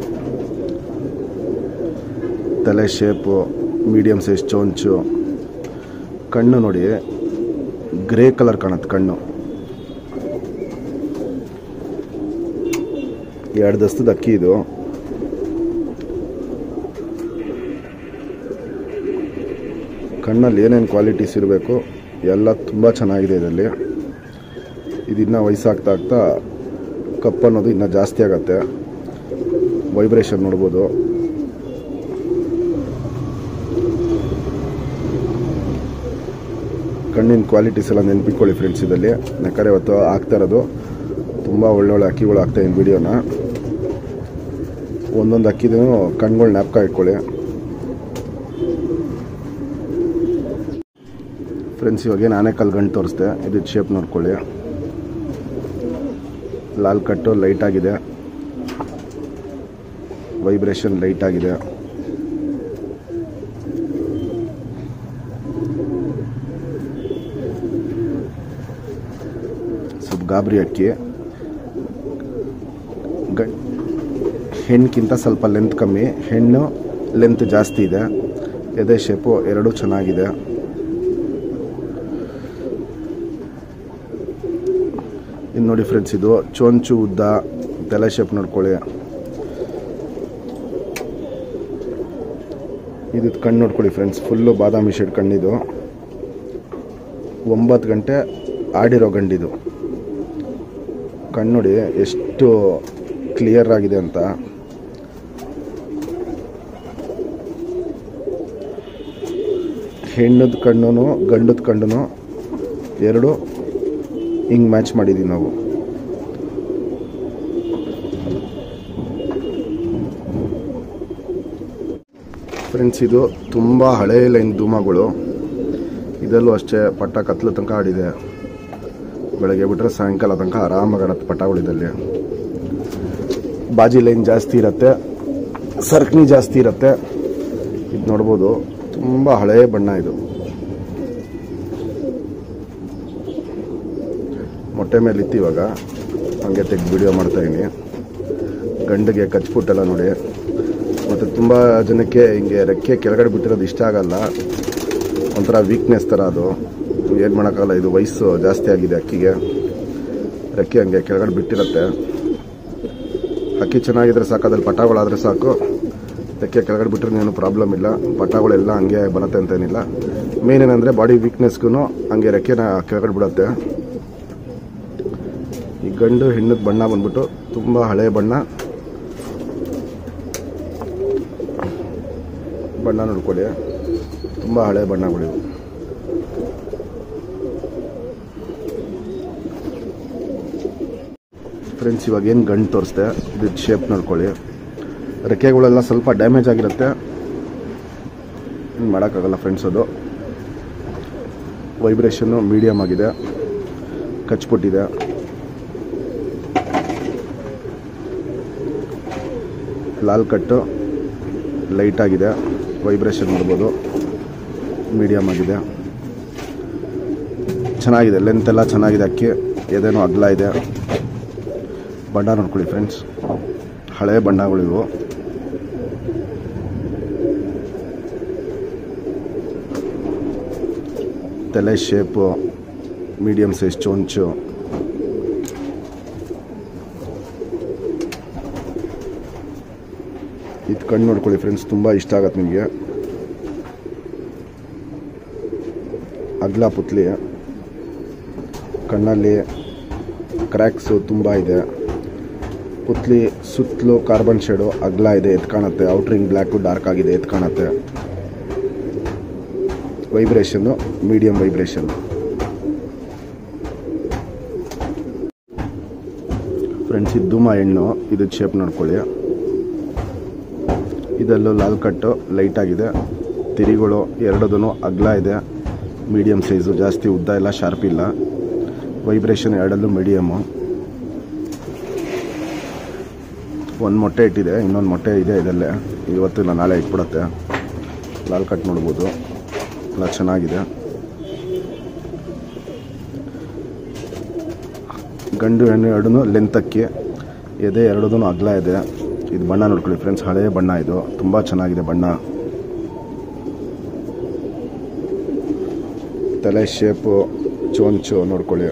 ತಲೆ ಶೇಪು ಮೀಡಿಯಮ್ ಸೈಜ್ ಚೋಂಚು ಕಣ್ಣು ನೋಡಿ ಗ್ರೇ ಕಲರ್ ಕಾಣುತ್ತೆ ಕಣ್ಣು ಎರಡು ದಸ್ತದ ಅಕ್ಕಿ ಇದು ಕಣ್ಣಲ್ಲಿ ಏನೇನು ಕ್ವಾಲಿಟೀಸ್ ಇರಬೇಕು ಎಲ್ಲ ತುಂಬ ಚೆನ್ನಾಗಿದೆ ಇದರಲ್ಲಿ ಇದಿನ್ನೂ ವಯಸ್ಸಾಗ್ತಾ ಆಗ್ತಾ ಕಪ್ ಅನ್ನೋದು ಇನ್ನೂ ಜಾಸ್ತಿ ಆಗತ್ತೆ ವೈಬ್ರೇಷನ್ ನೋಡ್ಬೋದು ಕಣ್ಣಿನ ಕ್ವಾಲಿಟೀಸ್ ಎಲ್ಲ ನೆನ್ಪಿಟ್ಕೊಳ್ಳಿ ಫ್ರೆಂಡ್ಸ್ ಇದರಲ್ಲಿ ಯಾಕಂದರೆ ಇವತ್ತು ಆಗ್ತಾ ಇರೋದು ತುಂಬ ಒಳ್ಳೊಳ್ಳೆ ಅಕ್ಕಿಗಳು ಆಗ್ತಾ ಇದ್ದೀನಿ ವಿಡಿಯೋನ ಒಂದೊಂದು ಅಕ್ಕಿದೂ ಕಣ್ಗಳು ಜ್ಞಾಪಕ ಇಟ್ಕೊಳ್ಳಿ ಫ್ರೆಂಡ್ಸ್ ಇವಾಗ ನಾನೇ ಕಲ್ ಗಂಟು ತೋರಿಸ್ದೆ ಇದು ಶೇಪ್ ನೋಡ್ಕೊಳ್ಳಿ ಲಾಲ್ ಕಟ್ಟು ಲೈಟ್ ಆಗಿದೆ ವೈಬ್ರೇಷನ್ ಲೈಟ್ ಆಗಿದೆ ಸ್ವಲ್ಪ ಗಾಬರಿ ಅಕ್ಕಿ ಗ ಹೆಣ್ಣಿಗಿಂತ ಸ್ವಲ್ಪ ಲೆಂತ್ ಕಮ್ಮಿ ಹೆಣ್ಣು ಲೆಂತ್ ಜಾಸ್ತಿ ಇದೆ ಎದೆ ಶೇಪು ಎರಡೂ ಚೆನ್ನಾಗಿದೆ ಇನ್ನು ನೋಡಿ ಫ್ರೆಂಡ್ಸ್ ಇದು ಚೊಂಚು ಉದ್ದ ತಲೆ ಶೇಪ್ ನೋಡ್ಕೊಳ್ಳಿ ಇದು ಕಣ್ಣು ನೋಡ್ಕೊಳ್ಳಿ ಫ್ರೆಂಡ್ಸ್ ಫುಲ್ಲು ಬಾದಾಮಿ ಶೇಡ್ ಕಣ್ಣಿದು ಒಂಬತ್ತು ಗಂಟೆ ಆಡಿರೋ ಗಂಡಿದು ಕಣ್ಣು ನೋಡಿ ಎಷ್ಟು ಕ್ಲಿಯರ್ ಆಗಿದೆ ಅಂತ ಹೆಣ್ಣದ ಕಣ್ಣು ಗಂಡದ ಕಣ್ಣು ಎರಡು ಹಿಂಗೆ ಮ್ಯಾಚ್ ಮಾಡಿದ್ದೀವಿ ನಾವು ಫ್ರೆಂಡ್ಸ್ ಇದು ತುಂಬ ಹಳೆ ಲೈನ್ ಧೂಮಗಳು ಇದರಲ್ಲೂ ಅಷ್ಟೇ ಪಟ್ಟ ಕತ್ಲು ತನಕ ಆಡಿದೆ ಬೆಳಗ್ಗೆ ಬಿಟ್ಟರೆ ಸಾಯಂಕಾಲ ತನಕ ಆರಾಮಾಗಿ ಆಡತ್ತೆ ಪಟ್ಟಗಳಿದಲ್ಲಿ ಬಾಜಿ ಲೈನ್ ಜಾಸ್ತಿ ಇರುತ್ತೆ ಸರ್ಕನಿ ಜಾಸ್ತಿ ಇರುತ್ತೆ ಇದು ನೋಡ್ಬೋದು ತುಂಬ ಹಳೆ ಬಣ್ಣ ಇದು ಮೊಟ್ಟೆ ಮೇಲೆ ಇತ್ತು ಇವಾಗ ಹಂಗೆ ತೆಗೆದು ವಿಡಿಯೋ ಮಾಡ್ತಾಯಿದ್ದೀನಿ ಗಂಡಿಗೆ ಕಚ್ಬಿಟ್ಟೆಲ್ಲ ನೋಡಿ ಮತ್ತು ತುಂಬ ಜನಕ್ಕೆ ಹಿಂಗೆ ರೆಕ್ಕೆ ಕೆಳಗಡೆ ಬಿಟ್ಟಿರೋದು ಇಷ್ಟ ಆಗಲ್ಲ ಒಂಥರ ವೀಕ್ನೆಸ್ ಥರ ಅದು ಏನು ಮಾಡೋಕ್ಕಾಗಲ್ಲ ಇದು ವಯಸ್ಸು ಜಾಸ್ತಿ ಆಗಿದೆ ಅಕ್ಕಿಗೆ ರೆಕ್ಕೆ ಹಂಗೆ ಕೆಳಗಡೆ ಬಿಟ್ಟಿರುತ್ತೆ ಅಕ್ಕಿ ಚೆನ್ನಾಗಿದ್ರೆ ಸಾಕು ಅದ್ರಲ್ಲಿ ಪಟಾಗಳಾದರೆ ಸಾಕು ರೆಕ್ಕೆ ಕೆಳಗಡೆ ಬಿಟ್ಟರೆ ಏನು ಪ್ರಾಬ್ಲಮ್ ಇಲ್ಲ ಪಟಾಗಳೆಲ್ಲ ಹಂಗೆ ಬರುತ್ತೆ ಅಂತ ಏನಿಲ್ಲ ಮೇನ್ ಏನಂದರೆ ಬಾಡಿ ವೀಕ್ನೆಸ್ಗೂ ಹಂಗೆ ರೆಕ್ಕೆನ ಕೆಳಗಡೆ ಬಿಡುತ್ತೆ ಈ ಗಂಡು ಹೆಣ್ಣದ ಬಣ್ಣ ಬಂದ್ಬಿಟ್ಟು ತುಂಬ ಹಳೆ ಬಣ್ಣ ಬಣ್ಣ ನೋಡ್ಕೊಳ್ಳಿ ತುಂಬ ಹಳೆ ಬಣ್ಣಗಳಿವು ಫ್ರೆಂಡ್ಸ್ ಇವಾಗ ಏನು ಗಂಡು ತೋರಿಸ್ದೆ ಇದು ಶೇಪ್ ನೋಡ್ಕೊಳ್ಳಿ ರೆಕ್ಕೆಗಳೆಲ್ಲ ಸ್ವಲ್ಪ ಡ್ಯಾಮೇಜ್ ಆಗಿರುತ್ತೆ ಏನು ಮಾಡೋಕ್ಕಾಗಲ್ಲ ಫ್ರೆಂಡ್ಸ್ ಅದು ವೈಬ್ರೇಷನ್ನು ಮೀಡಿಯಮ್ ಆಗಿದೆ ಕಚ್ಬಿಟ್ಟಿದೆ ಲಾಲ್ ಕಟ್ಟು ಲೈಟ್ ಆಗಿದೆ ವೈಬ್ರೇಷನ್ ಮಾಡ್ಬೋದು ಮೀಡಿಯಮ್ ಆಗಿದೆ ಚೆನ್ನಾಗಿದೆ ಲೆಂತ್ ಎಲ್ಲ ಚೆನ್ನಾಗಿದೆ ಅಕ್ಕಿ ಎದೇನೋ ಅಗಲ ಇದೆ ಬಣ್ಣ ನೋಡ್ಕೊಳ್ಳಿ ಫ್ರೆಂಡ್ಸ್ ಹಳೆ ಬಣ್ಣಗಳಿವು ತಲೆ ಶೇಪು ಮೀಡಿಯಮ್ ಸೈಜ್ ಚೊಂಚು ಇದು ಕಣ್ಣು ನೋಡ್ಕೊಳ್ಳಿ ಫ್ರೆಂಡ್ಸ್ ತುಂಬ ಇಷ್ಟ ಆಗತ್ತೆ ನಿಮಗೆ ಅಗ್ಲ ಪುತ್ಲಿ ಕಣ್ಣಲ್ಲಿ ಕ್ರ್ಯಾಕ್ಸು ತುಂಬ ಇದೆ ಪುತ್ಲಿ ಸುತ್ತಲೂ ಕಾರ್ಬನ್ ಶೇಡು ಅಗ್ಲ ಇದೆ ಎದ್ದು ಕಾಣುತ್ತೆ ಔಟ್ರಿಂಗ್ ಬ್ಲ್ಯಾಕು ಡಾರ್ಕ್ ಆಗಿದೆ ಎದ್ದು ಕಾಣುತ್ತೆ ವೈಬ್ರೇಷನ್ನು ಮೀಡಿಯಂ ವೈಬ್ರೇಷನ್ ಫ್ರೆಂಡ್ಸ್ ಇದು ಧೂಮ ಹೆಣ್ಣು ಇದು ಶೇಪ್ ನೋಡ್ಕೊಳ್ಳಿ ಇದರಲ್ಲೂ ಲಾಲ್ ಕಟ್ಟು ಲೈಟ್ ಆಗಿದೆ ತಿರಿಗಳು ಎರಡದೂ ಅಗ್ಲ ಇದೆ ಮೀಡಿಯಮ್ ಸೈಜು ಜಾಸ್ತಿ ಉದ್ದ ಇಲ್ಲ ಶಾರ್ಪ್ ಇಲ್ಲ ವೈಬ್ರೇಷನ್ ಎರಡಲ್ಲೂ ಮೀಡಿಯಮ್ಮು ಒಂದು ಮೊಟ್ಟೆ ಇಟ್ಟಿದೆ ಇನ್ನೊಂದು ಮೊಟ್ಟೆ ಇದೆ ಇದಲ್ಲೇ ಇವತ್ತು ಇಲ್ಲ ನಾಳೆ ಇಟ್ಬಿಡತ್ತೆ ಲಾಲ್ ಕಟ್ ನೋಡ್ಬೋದು ಎಲ್ಲ ಚೆನ್ನಾಗಿದೆ ಗಂಡು ಹೆಣ್ಣು ಎರಡೂ ಲೆಂತ್ ಅಕ್ಕಿ ಎದೆ ಎರಡೂ ಅಗಲ ಇದೆ ಇದು ಬಣ್ಣ ನೋಡ್ಕೊಳ್ಳಿ ಫ್ರೆಂಡ್ಸ್ ಹಳೆಯ ಬಣ್ಣ ಇದು ತುಂಬ ಚೆನ್ನಾಗಿದೆ ಬಣ್ಣ ತಲೆ ಶೇಪು ಚೋಂಚು ನೋಡ್ಕೊಳ್ಳಿ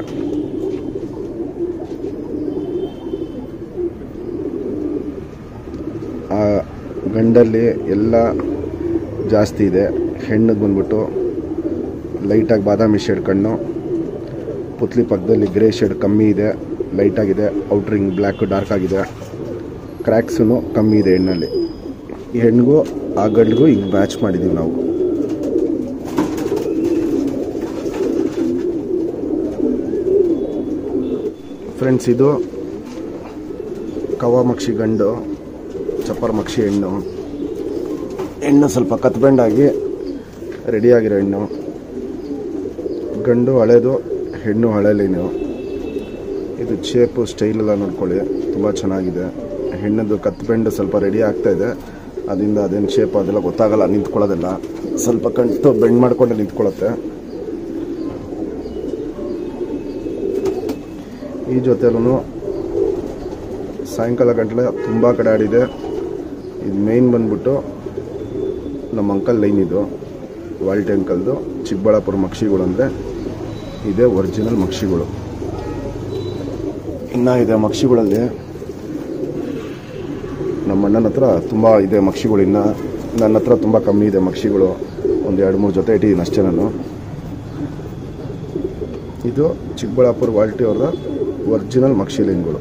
ಆ ಗಂಡಲ್ಲಿ ಎಲ್ಲ ಜಾಸ್ತಿ ಇದೆ ಹೆಣ್ಣದು ಬಂದ್ಬಿಟ್ಟು ಲೈಟಾಗಿ ಬಾದಾಮಿ ಶೇಡ್ ಕಣ್ಣು ಪುತ್ಲಿ ಪಕ್ಕದಲ್ಲಿ ಗ್ರೇ ಶೇಡ್ ಕಮ್ಮಿ ಇದೆ ಲೈಟಾಗಿದೆ ಔಟ್ರಿಂಗ್ ಬ್ಲ್ಯಾಕ್ ಡಾರ್ಕ್ ಆಗಿದೆ ಕ್ರ್ಯಾಕ್ಸೂ ಕಮ್ಮಿ ಇದೆ ಹೆಣ್ಣಲ್ಲಿ ಈ ಹೆಣ್ಣಿಗೂ ಆ ಗಂಡಿಗೂ ಈಗ ಮ್ಯಾಚ್ ಮಾಡಿದ್ದೀವಿ ನಾವು ಫ್ರೆಂಡ್ಸ್ ಇದು ಕವಾಮಕ್ಷಿ ಗಂಡು ಚಪ್ಪರ್ ಮಕ್ಷಿ ಹೆಣ್ಣು ಹೆಣ್ಣು ಸ್ವಲ್ಪ ಕತ್ಬೆಂಡಾಗಿ ರೆಡಿಯಾಗಿರೋ ಹೆಣ್ಣು ಗಂಡು ಹಳೇದು ಹೆಣ್ಣು ಹಳೆಲೇನು ಇದು ಶೇಪು ಸ್ಟೈಲ್ ಎಲ್ಲ ನೋಡ್ಕೊಳ್ಳಿ ತುಂಬ ಚೆನ್ನಾಗಿದೆ ಹೆಣ್ಣದು ಕತ್ಬೆಂಡು ಸ್ವಲ್ಪ ರೆಡಿ ಆಗ್ತಾ ಇದೆ ಅದರಿಂದ ಅದೇನು ಶೇಪ್ ಅದೆಲ್ಲ ಗೊತ್ತಾಗಲ್ಲ ನಿಂತ್ಕೊಳ್ಳೋದೆಲ್ಲ ಸ್ವಲ್ಪ ಕಣ್ತು ಬೆಂಡ್ ಮಾಡಿಕೊಂಡು ನಿಂತ್ಕೊಳ್ಳುತ್ತೆ ಈ ಜೊತೆಲೂ ಸಾಯಂಕಾಲ ಗಂಟಲೆ ತುಂಬ ಕಡೆ ಆಡಿದೆ ಇದು ಮೇಯ್ನ್ ಬಂದ್ಬಿಟ್ಟು ನಮ್ಮ ಅಂಕಲ್ ಲೈನ್ ಇದು ವಾಲ್ಟಿ ಅಂಕಲ್ದು ಚಿಕ್ಕಬಳ್ಳಾಪುರ ಮಕ್ಷಿಗಳು ಅಂದರೆ ಇದೇ ಒರಿಜಿನಲ್ ಮಕ್ಷಿಗಳು ಇನ್ನು ಇದೆ ಮಕ್ಷಿಗಳಲ್ಲಿ ನಮ್ಮ ಅಣ್ಣನ ಹತ್ರ ತುಂಬ ಇದೆ ಮಕ್ಷಿಗಳು ಇನ್ನು ನನ್ನ ಹತ್ರ ತುಂಬ ಕಮ್ಮಿ ಇದೆ ಮಕ್ಷಿಗಳು ಒಂದು ಎರಡು ಮೂರು ಜೊತೆ ಇಟ್ಟಿದ್ದೀನಿ ಅಷ್ಟೇ ನಾನು ಇದು ಚಿಕ್ಕಬಳ್ಳಾಪುರ ವಾಲ್ಟಿ ಅವರ ಒರಿಜಿನಲ್ ಮಕ್ಷಿ ಲೈನ್ಗಳು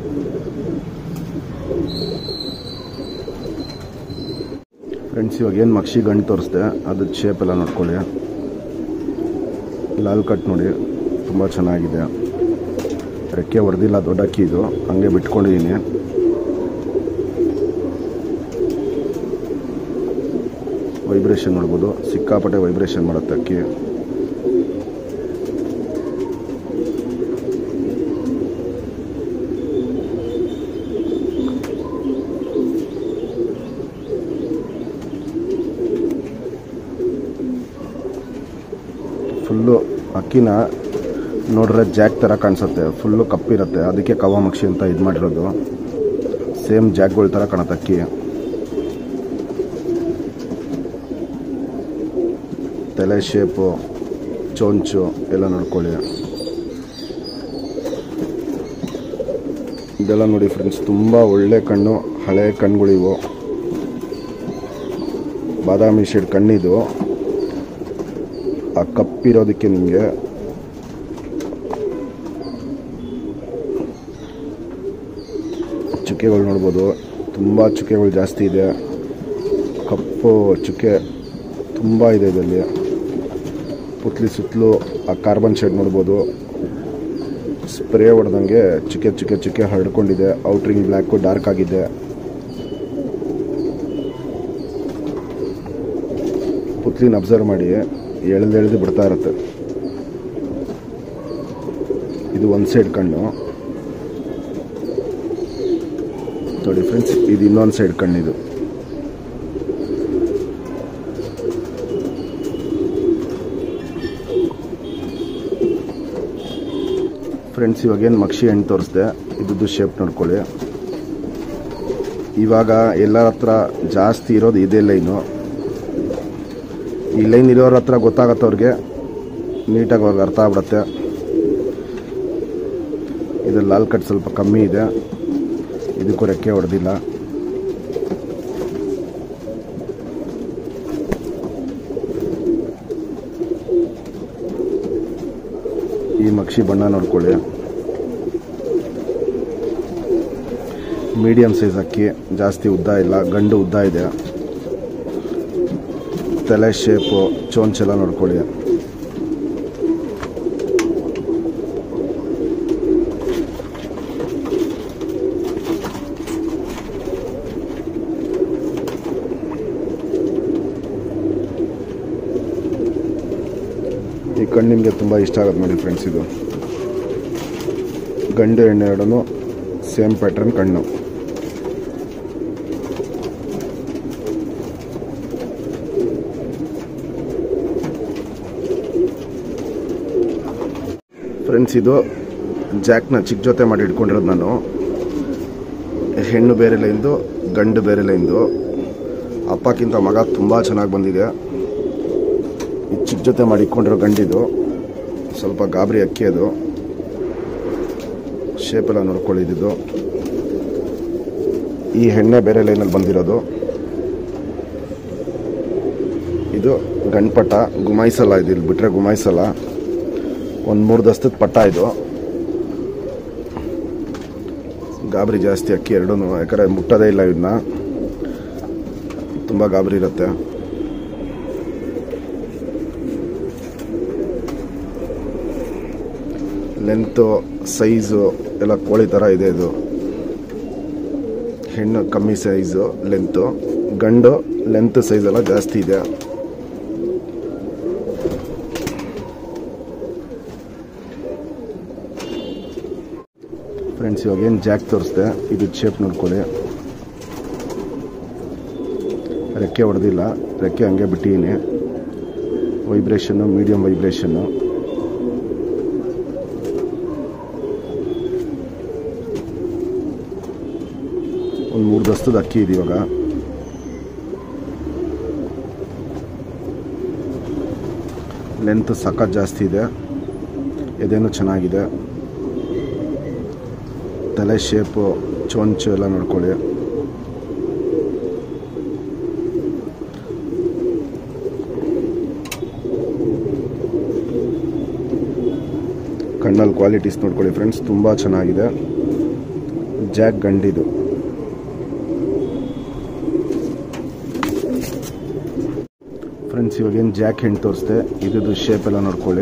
ಫ್ರೆಂಡ್ಸ್ ಇವಾಗ ಏನು ಮಕ್ಷಿ ಗಂಡು ತೋರಿಸ್ದೆ ಅದ್ರ ಶೇಪ್ ಎಲ್ಲ ನೋಡ್ಕೊಳ್ಳಿ ಲಾಲ್ ಕಟ್ ನೋಡಿ ತುಂಬ ಚೆನ್ನಾಗಿದೆ ರೆಕ್ಕೆ ಹೊಡೆದಿಲ್ಲ ದೊಡ್ಡ ಅಕ್ಕಿ ಇದು ಹಂಗೆ ಬಿಟ್ಕೊಂಡಿದ್ದೀನಿ ವೈಬ್ರೇಷನ್ ನೋಡ್ಬೋದು ಸಿಕ್ಕಾಪಟ್ಟೆ ವೈಬ್ರೇಷನ್ ಮಾಡುತ್ತೆ ಅಕ್ಕಿ ಫುಲ್ಲು ಅಕ್ಕಿನ ನೋಡ್ರೆ ಜಾಕ್ ಥರ ಕಾಣಿಸುತ್ತೆ ಫುಲ್ಲು ಕಪ್ಪಿರುತ್ತೆ ಅದಕ್ಕೆ ಕವಾಮಕ್ಷಿ ಅಂತ ಇದು ಮಾಡಿರೋದು ಸೇಮ್ ಜಾಕ್ಗಳ ಥರ ಕಾಣುತ್ತೆ ಅಕ್ಕಿ ತಲೆ ಶೇಪು ಚೋಂಚು ಎಲ್ಲ ನೋಡ್ಕೊಳ್ಳಿ ಇದೆಲ್ಲ ನೋಡಿ ಫ್ರೆಂಡ್ಸ್ ತುಂಬ ಒಳ್ಳೆ ಕಣ್ಣು ಹಳೆ ಕಣ್ಗಳಿವು ಬಾದಾಮಿ ಶೇಡ್ ಕಣ್ಣಿದು ಆ ಕಪ್ಪಿರೋದಕ್ಕೆ ನಿಮಗೆ ಚುಕ್ಕೆಗಳು ನೋಡ್ಬೋದು ತುಂಬ ಚುಕ್ಕೆಗಳು ಜಾಸ್ತಿ ಇದೆ ಕಪ್ಪು ಚುಕ್ಕೆ ತುಂಬ ಇದೆ ಇದರಲ್ಲಿ ಪುತ್ಲಿ ಸುತ್ತಲೂ ಆ ಕಾರ್ಬನ್ ಶೇಡ್ ನೋಡ್ಬೋದು ಸ್ಪ್ರೇ ಹೊಡೆದಂಗೆ ಚುಕ್ಕೆ ಚುಕ್ಕೆ ಚುಕ್ಕೆ ಹರಡ್ಕೊಂಡಿದೆ ಔಟ್ರಿಂಗ್ ಬ್ಲ್ಯಾಕು ಡಾರ್ಕ್ ಆಗಿದೆ ಪುತ್ಲಿನ ಅಬ್ಸರ್ವ್ ಮಾಡಿ ಎಳೆದು ಎಳೆದು ಬಿಡ್ತಾ ಇರುತ್ತೆ ಇದು ಒಂದು ಸೈಡ್ ಕಣ್ಣು ನೋಡಿ ಫ್ರೆಂಡ್ಸ್ ಇದು ಇನ್ನೊಂದು ಸೈಡ್ ಕಣ್ಣಿದು ಫ್ರೆಂಡ್ಸ್ ಇವಾಗ ಏನು ಮಕ್ಷಿ ಹಣ್ಣು ತೋರಿಸ್ದೆ ಇದ್ದು ಶೇಪ್ ನೋಡ್ಕೊಳ್ಳಿ ಇವಾಗ ಎಲ್ಲರ ಹತ್ರ ಜಾಸ್ತಿ ಇರೋದು ಇದೇ ಲೈನು ಈ ಲೈನ್ ಇರೋರ ಹತ್ರ ಗೊತ್ತಾಗತ್ತೆ ಅವ್ರಿಗೆ ನೀಟಾಗಿ ಅವ್ರಿಗೆ ಅರ್ಥ ಆಗ್ಬಿಡತ್ತೆ ಇದು ಲಾಲ್ ಕಟ್ ಸ್ವಲ್ಪ ಕಮ್ಮಿ ಇದೆ ಇದಕ್ಕೂ ರೆಕ್ಕೆ ಹೊಡೆದಿಲ್ಲ ಈ ಮಕ್ಷಿ ಬಣ್ಣ ನೋಡ್ಕೊಳ್ಳಿ ಮೀಡಿಯಂ ಸೈಜ್ ಅಕ್ಕಿ ಜಾಸ್ತಿ ಉದ್ದ ಇಲ್ಲ ಗಂಡು ಉದ್ದ ಇದೆ ತಲೆ ಶೇಪು ಚೋಂಚೆಲ್ಲ ನೋಡ್ಕೊಳ್ಳಿ ಈ ಕಣ್ಣು ನಿಮಗೆ ತುಂಬ ಇಷ್ಟ ಆಗುತ್ತೆ ನೋಡಿ ಫ್ರೆಂಡ್ಸ್ ಇದು ಗಂಡು ಹೆಣ್ಣು ಎರಡೂ ಸೇಮ್ ಪ್ಯಾಟ್ರನ್ ಕಣ್ಣು ಫ್ರೆಂಡ್ಸ್ ಇದು ಜಾಕ್ನ ಚಿಕ್ಕ ಜೊತೆ ಮಾಡಿ ಇಟ್ಕೊಂಡಿರೋದು ನಾನು ಹೆಣ್ಣು ಬೇರೆ ಲೈನ್ದು ಗಂಡು ಬೇರೆ ಲೈನ್ದು ಅಪ್ಪಕ್ಕಿಂತ ಮಗ ತುಂಬ ಚೆನ್ನಾಗಿ ಬಂದಿದೆ ಈ ಚಿಕ್ಕ ಜೊತೆ ಮಾಡಿ ಇಟ್ಕೊಂಡಿರೋ ಗಂಡಿದು ಸ್ವಲ್ಪ ಗಾಬರಿ ಅಕ್ಕಿ ಅದು ಶೇಪೆಲ್ಲ ನೋಡ್ಕೊಳ್ಳಿದ್ದು ಈ ಹೆಣ್ಣೆ ಬೇರೆ ಲೈನಲ್ಲಿ ಬಂದಿರೋದು ಇದು ಗಂಡ್ಪಟ್ಟ ಗುಮಾಯಿಸಲ್ಲ ಇದು ಇಲ್ಲಿ ಬಿಟ್ಟರೆ ಗುಮಾಯಿಸಲ್ಲ ಒಂದು ಮೂರು ದಸ್ತದ ಪಟ್ಟ ಇದು ಗಾಬರಿ ಜಾಸ್ತಿ ಅಕ್ಕಿ ಎರಡೂ ಯಾಕಂದರೆ ಮುಟ್ಟೋದೇ ಇಲ್ಲ ಇದನ್ನ ತುಂಬ ಗಾಬರಿ ಇರುತ್ತೆ ಲೆಂತು ಸೈಜು ಎಲ್ಲ ಕೋಳಿ ಥರ ಇದೆ ಇದು ಹೆಣ್ಣು ಕಮ್ಮಿ ಸೈಜು ಲೆಂತು ಗಂಡು ಲೆಂತ್ ಸೈಜ್ ಎಲ್ಲ ಜಾಸ್ತಿ ಇದೆ ಫ್ರೆಂಡ್ಸ್ ಇವಾಗ ಏನು ಜಾಕ್ ತೋರಿಸ್ದೆ ಇದು ಶೇಪ್ ನೋಡ್ಕೊಳ್ಳಿ ರೆಕ್ಕೆ ಹೊಡೆದಿಲ್ಲ ರೆಕ್ಕೆ ಹಂಗೆ ಬಿಟ್ಟಿದ್ದೀನಿ ವೈಬ್ರೇಷನ್ನು ಮೀಡಿಯಮ್ ವೈಬ್ರೇಷನ್ನು ಒಂದು ಮೂರು ದಸ್ತದ ಅಕ್ಕಿ ಇದೆ ಇವಾಗ ಲೆಂತ್ ಸಖತ್ ಜಾಸ್ತಿ ಇದೆ ಎದೆನೂ ಚೆನ್ನಾಗಿದೆ ತಲೆ ಶೇಪು ಚೊಂಚು ಎಲ್ಲ ನೋಡ್ಕೊಳ್ಳಿ ಕಣ್ಣಲ್ಲಿ ಕ್ವಾಲಿಟೀಸ್ ನೋಡ್ಕೊಳ್ಳಿ ಫ್ರೆಂಡ್ಸ್ ತುಂಬ ಚೆನ್ನಾಗಿದೆ ಜಾಕ್ ಗಂಡಿದು ಫ್ರೆಂಡ್ಸ್ ಇವಾಗ ಏನು ಜಾಕ್ ಹೆಣ್ಣು ತೋರಿಸ್ದೆ ಇದ್ದು ಶೇಪ್ ಎಲ್ಲ ನೋಡ್ಕೊಳ್ಳಿ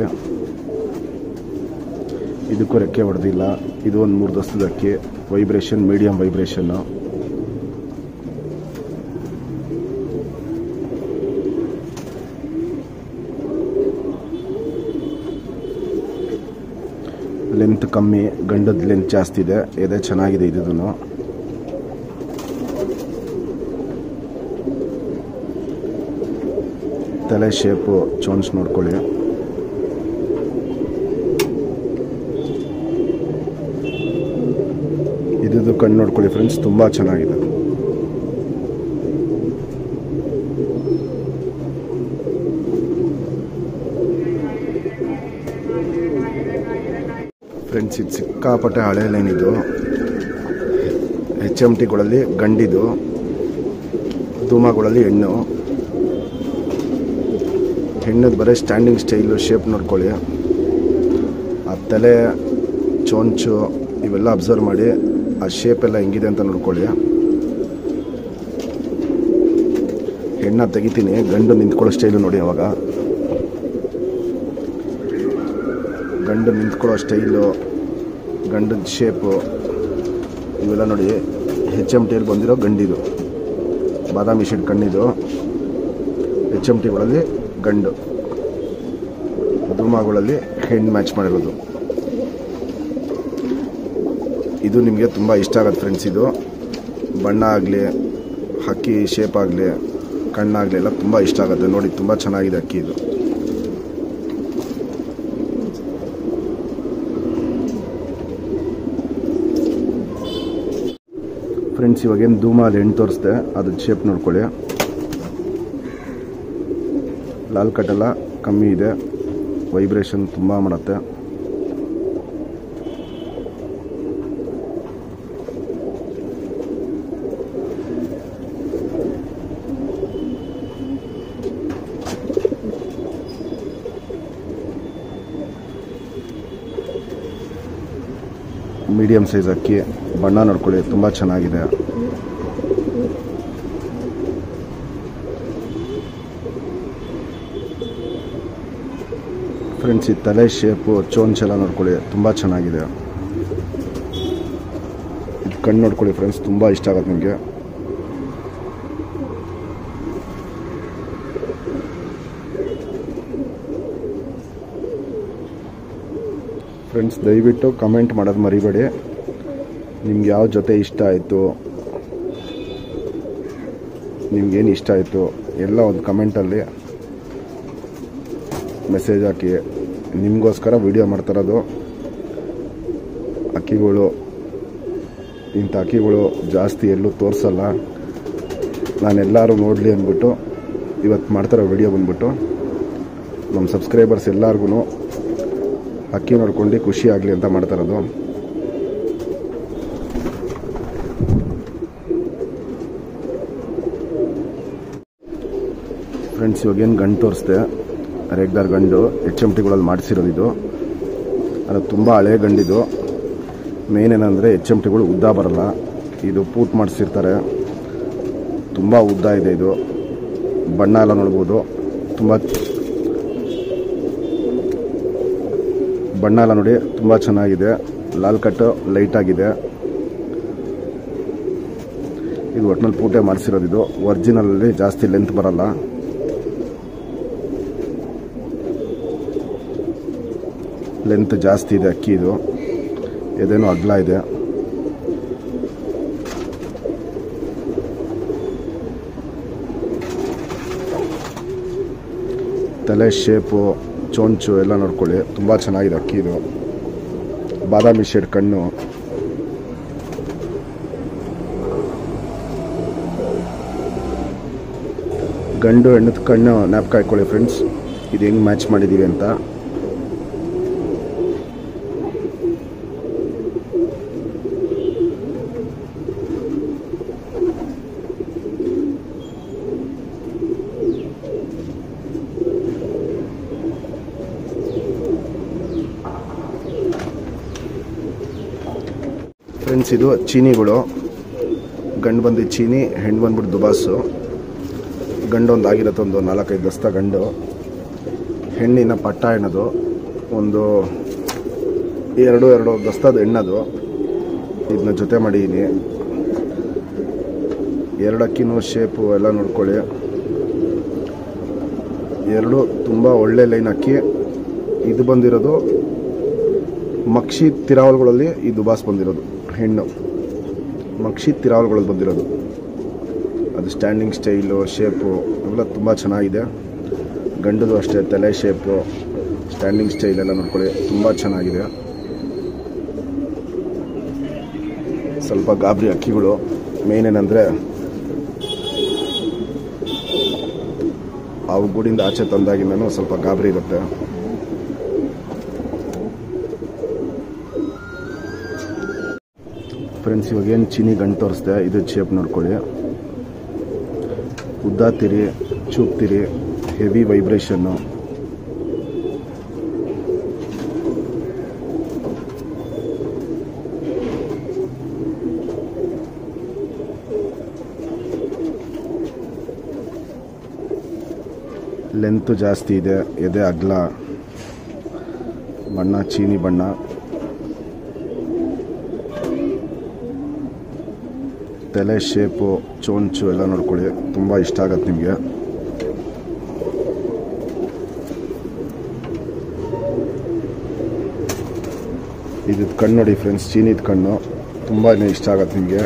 ಇದಕ್ಕೂ ರೆಕ್ಕೆ ಹೊಡೆದಿಲ್ಲ ಇದು ಒಂದು ಮೂರು ದಸ್ತದ ಅಕ್ಕಿ ವೈಬ್ರೇಷನ್ ಮೀಡಿಯಂ ವೈಬ್ರೇಷನ್ನು ಲೆಂತ್ ಕಮ್ಮಿ ಗಂಡದ ಲೆಂತ್ ಜಾಸ್ತಿ ಇದೆ ಎದೆ ಚೆನ್ನಾಗಿದೆ ಇದು ತಲೆ ಶೇಪು ಚೋನ್ಸ್ ನೋಡ್ಕೊಳ್ಳಿ ಇದ್ದು ಕಣ್ಣು ನೋಡ್ಕೊಳ್ಳಿ ಫ್ರೆಂಡ್ಸ್ ತುಂಬ ಚೆನ್ನಾಗಿದೆ ಫ್ರೆಂಡ್ಸ್ ಇದು ಸಿಕ್ಕಾಪಟ್ಟೆ ಹಳೆ ಲೈನ್ ಇದು ಎಚ್ ಎಮ್ ಟಿಗಳಲ್ಲಿ ಗಂಡಿದು ಧೂಮಗಳಲ್ಲಿ ಹೆಣ್ಣು ಹೆಣ್ಣದು ಬರೀ ಸ್ಟ್ಯಾಂಡಿಂಗ್ ಸ್ಟೈಲು ಶೇಪ್ ನೋಡ್ಕೊಳ್ಳಿ ಆ ತಲೆ ಚೊಂಚು ಇವೆಲ್ಲ ಅಬ್ಸರ್ವ್ ಮಾಡಿ ಆ ಶೇಪ್ ಎಲ್ಲ ಹೆಂಗಿದೆ ಅಂತ ನೋಡ್ಕೊಳ್ಳಿ ಹೆಣ್ಣ ತೆಗಿತೀನಿ ಗಂಡು ನಿಂತ್ಕೊಳ್ಳೋ ಸ್ಟೈಲು ನೋಡಿ ಅವಾಗ ಗಂಡು ನಿಂತ್ಕೊಳ್ಳೋ ಸ್ಟೈಲು ಗಂಡದ ಶೇಪು ಇವೆಲ್ಲ ನೋಡಿ ಹೆಚ್ ಎಮ್ ಟಿಯಲ್ಲಿ ಬಂದಿರೋ ಗಂಡಿದು ಬಾದಾಮಿ ಶೀಟ್ ಕಣ್ಣಿದು ಎಚ್ ಎಮ್ ಟಿಗಳಲ್ಲಿ ಗಂಡು ಧೂಮಗಳಲ್ಲಿ ಹೆಣ್ಣು ಮ್ಯಾಚ್ ಮಾಡಿರೋದು ಇದು ನಿಮಗೆ ತುಂಬ ಇಷ್ಟ ಆಗುತ್ತೆ ಫ್ರೆಂಡ್ಸ್ ಇದು ಬಣ್ಣ ಆಗಲಿ ಹಕ್ಕಿ ಶೇಪ್ ಆಗಲಿ ಕಣ್ಣಾಗಲಿ ಎಲ್ಲ ತುಂಬ ಇಷ್ಟ ಆಗುತ್ತೆ ನೋಡಿ ತುಂಬ ಚೆನ್ನಾಗಿದೆ ಅಕ್ಕಿ ಇದು ಫ್ರೆಂಡ್ಸ್ ಇವಾಗೇನು ಧೂಮ ಅಲ್ಲಿ ಹೆಣ್ಣು ತೋರಿಸ್ದೆ ಅದ್ರ ಶೇಪ್ ನೋಡ್ಕೊಳ್ಳಿ ಲಾಲ್ ಕಟ್ಟೆಲ್ಲ ಕಮ್ಮಿ ಇದೆ ವೈಬ್ರೇಷನ್ ತುಂಬ ಮಾಡುತ್ತೆ ಮೀಡಿಯಮ್ ಸೈಜ್ ಅಕ್ಕಿ ಬಣ್ಣ ನೋಡ್ಕೊಳ್ಳಿ ತುಂಬ ಚೆನ್ನಾಗಿದೆ ಫ್ರೆಂಡ್ಸ್ ಈ ತಲೆ ಶೇಪು ಚೋನ್ಸ್ ಎಲ್ಲ ನೋಡ್ಕೊಳ್ಳಿ ತುಂಬ ಚೆನ್ನಾಗಿದೆ ಇದು ಕಣ್ಣು ನೋಡ್ಕೊಳ್ಳಿ ಫ್ರೆಂಡ್ಸ್ ತುಂಬ ಇಷ್ಟ ಆಗುತ್ತೆ ನಿಮಗೆ ಫ್ರೆಂಡ್ಸ್ ದಯವಿಟ್ಟು ಕಮೆಂಟ್ ಮಾಡೋದು ಮರಿಬೇಡಿ ನಿಮ್ಗೆ ಯಾವ ಜೊತೆ ಇಷ್ಟ ಆಯಿತು ನಿಮ್ಗೇನು ಇಷ್ಟ ಆಯಿತು ಎಲ್ಲ ಒಂದು ಕಮೆಂಟಲ್ಲಿ ಮೆಸೇಜ್ ಹಾಕಿ ನಿಮಗೋಸ್ಕರ ವಿಡಿಯೋ ಮಾಡ್ತಾರೋದು ಅಕ್ಕಿಗಳು ಇಂಥ ಅಕ್ಕಿಗಳು ಜಾಸ್ತಿ ಎಲ್ಲೂ ತೋರಿಸಲ್ಲ ನಾನೆಲ್ಲರೂ ನೋಡಲಿ ಅಂದ್ಬಿಟ್ಟು ಇವತ್ತು ಮಾಡ್ತಾರೋ ವಿಡಿಯೋ ಬಂದ್ಬಿಟ್ಟು ನಮ್ಮ ಸಬ್ಸ್ಕ್ರೈಬರ್ಸ್ ಎಲ್ಲರಿಗೂ ಅಕ್ಕಿ ನೋಡ್ಕೊಂಡು ಖುಷಿ ಆಗಲಿ ಅಂತ ಮಾಡ್ತಾ ಇರೋದು ಫ್ರೆಂಡ್ಸ್ ಇವಾಗೇನು ಗಂಡು ತೋರಿಸ್ದೆ ರೆಗ್ಯುಲರ್ ಗಂಡು ಎಚ್ ಎಮ್ ಟಿಗಳಲ್ಲಿ ಮಾಡಿಸಿರೋದು ಇದು ಅದು ತುಂಬ ಹಳೆ ಗಂಡಿದು ಮೇನ್ ಏನಂದರೆ ಎಚ್ ಎಮ್ ಟಿಗಳು ಉದ್ದ ಬರಲ್ಲ ಇದು ಪೂಟ್ ಮಾಡಿಸಿರ್ತಾರೆ ತುಂಬ ಉದ್ದ ಇದೆ ಇದು ಬಣ್ಣ ಎಲ್ಲ ನೋಡ್ಬೋದು ತುಂಬ ಬಣ್ಣ ಎಲ್ಲ ನೋಡಿ ತುಂಬ ಚೆನ್ನಾಗಿದೆ ಲಾಲ್ ಕಟ್ಟು ಲೈಟ್ ಆಗಿದೆ ಇದು ಒಟ್ನಲ್ಲಿ ಪೂಟೆ ಮಾಡಿಸಿರೋದು ಇದು ಒರಿಜಿನಲಲ್ಲಿ ಜಾಸ್ತಿ ಲೆಂತ್ ಬರಲ್ಲ ಲೆಂತ್ ಜಾಸ್ತಿ ಇದೆ ಅಕ್ಕಿ ಇದು ಇದೇನೋ ಅಗ್ಲ ಇದೆ ತಲೆ ಶೇಪು ಚೊಂಚು ಎಲ್ಲ ನೋಡ್ಕೊಳ್ಳಿ ತುಂಬ ಚೆನ್ನಾಗಿದೆ ಅಕ್ಕಿ ಇದು ಬಾದಾಮಿ ಶೇಡ್ ಕಣ್ಣು ಗಂಡು ಹೆಣ್ಣದ ಕಣ್ಣು ನ್ಯಾಪ್ಕ ಹಾಕೊಳ್ಳಿ ಫ್ರೆಂಡ್ಸ್ ಇದು ಹೆಂಗೆ ಮ್ಯಾಚ್ ಮಾಡಿದ್ದೀವಿ ಅಂತ ಫ್ರೆಂಡ್ಸ್ ಇದು ಚೀನಿಗಳು ಗಂಡು ಬಂದು ಚೀನಿ ಹೆಣ್ಣು ಬಂದ್ಬಿಟ್ಟು ದುಬಾಸು ಗಂಡು ಒಂದು ಆಗಿರುತ್ತೆ ಒಂದು ನಾಲ್ಕೈದು ದಸ್ತ ಗಂಡು ಹೆಣ್ಣಿನ ಪಟ್ಟ ಹೆಣ್ಣದು ಒಂದು ಎರಡು ಎರಡು ದಸ್ತದ ಹೆಣ್ಣದು ಇದನ್ನ ಜೊತೆ ಮಾಡಿದ್ದೀನಿ ಎರಡು ಅಕ್ಕಿನೂ ಶೇಪು ಎಲ್ಲ ನೋಡ್ಕೊಳ್ಳಿ ಎರಡು ತುಂಬ ಒಳ್ಳೆ ಲೈನ್ ಅಕ್ಕಿ ಇದು ಬಂದಿರೋದು ಮಕ್ಷಿ ತಿರಾವಲ್ಗಳಲ್ಲಿ ಈ ದುಬಾಸ್ ಬಂದಿರೋದು ಹೆಣ್ಣು ಮಕ್ಷಿ ತಿರಾವಲ್ಗಳಲ್ಲಿ ಬಂದಿರೋದು ಅದು ಸ್ಟ್ಯಾಂಡಿಂಗ್ ಸ್ಟೈಲು ಶೇಪು ಅವೆಲ್ಲ ತುಂಬ ಚೆನ್ನಾಗಿದೆ ಗಂಡದು ಅಷ್ಟೇ ತಲೆ ಶೇಪು ಸ್ಟ್ಯಾಂಡಿಂಗ್ ಸ್ಟೈಲ್ ಎಲ್ಲ ನೋಡ್ಕೊಳ್ಳಿ ತುಂಬ ಚೆನ್ನಾಗಿದೆ ಸ್ವಲ್ಪ ಗಾಬರಿ ಅಕ್ಕಿಗಳು ಮೇನ್ ಏನಂದರೆ ಅವು ಗೂಡಿಂದ ಆಚೆ ತಂದಾಗಿಂದನೂ ಸ್ವಲ್ಪ ಗಾಬರಿ ಇರುತ್ತೆ ಫ್ರೆಂಡ್ಸ್ ಇವಾಗ ಏನು ಚೀನಿ ಗಂಟು ತೋರಿಸ್ದೆ ಇದು ಶೇಪ್ ನೋಡ್ಕೊಳ್ಳಿ ಉದ್ದ ತಿರಿ ಚೂಪ್ ತಿರಿ ಹೆವಿ ವೈಬ್ರೇಷನ್ನು ಲೆಂತ್ ಜಾಸ್ತಿ ಇದೆ ಎದೆ ಅಗ್ಲ ಬಣ್ಣ ಚೀನಿ ಬಣ್ಣ ತಲೆ ಶೇಪು ಚೋಂಚು ಎಲ್ಲ ನೋಡ್ಕೊಳ್ಳಿ ತುಂಬ ಇಷ್ಟ ಆಗತ್ತೆ ನಿಮಗೆ ಇದು ಕಣ್ಣು ನೋಡಿ ಫ್ರೆಂಡ್ಸ್ ಚೀನಿದ ಕಣ್ಣು ತುಂಬಾ ಇಷ್ಟ ಆಗತ್ತೆ ನಿಮಗೆ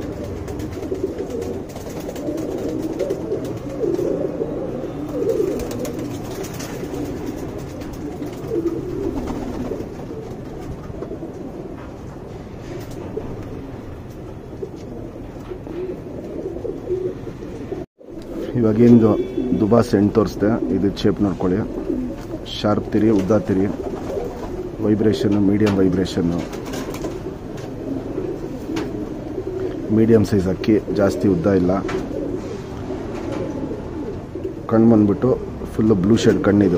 ಇವಾಗೇನು ದುಬಾಸ್ ಎಂಟು ತೋರಿಸ್ದೆ ಇದು ಶೇಪ್ ನೋಡ್ಕೊಳ್ಳಿ ಶಾರ್ಪ್ ತಿರಿ ಉದ್ದ ತಿರಿ vibration medium vibration medium size ಅಕ್ಕಿ ಜಾಸ್ತಿ ಉದ್ದ ಇಲ್ಲ ಕಣ್ಣು ಬಂದ್ಬಿಟ್ಟು ಫುಲ್ಲು ಬ್ಲೂ ಶೇಡ್ ಕಣ್ಣಿದು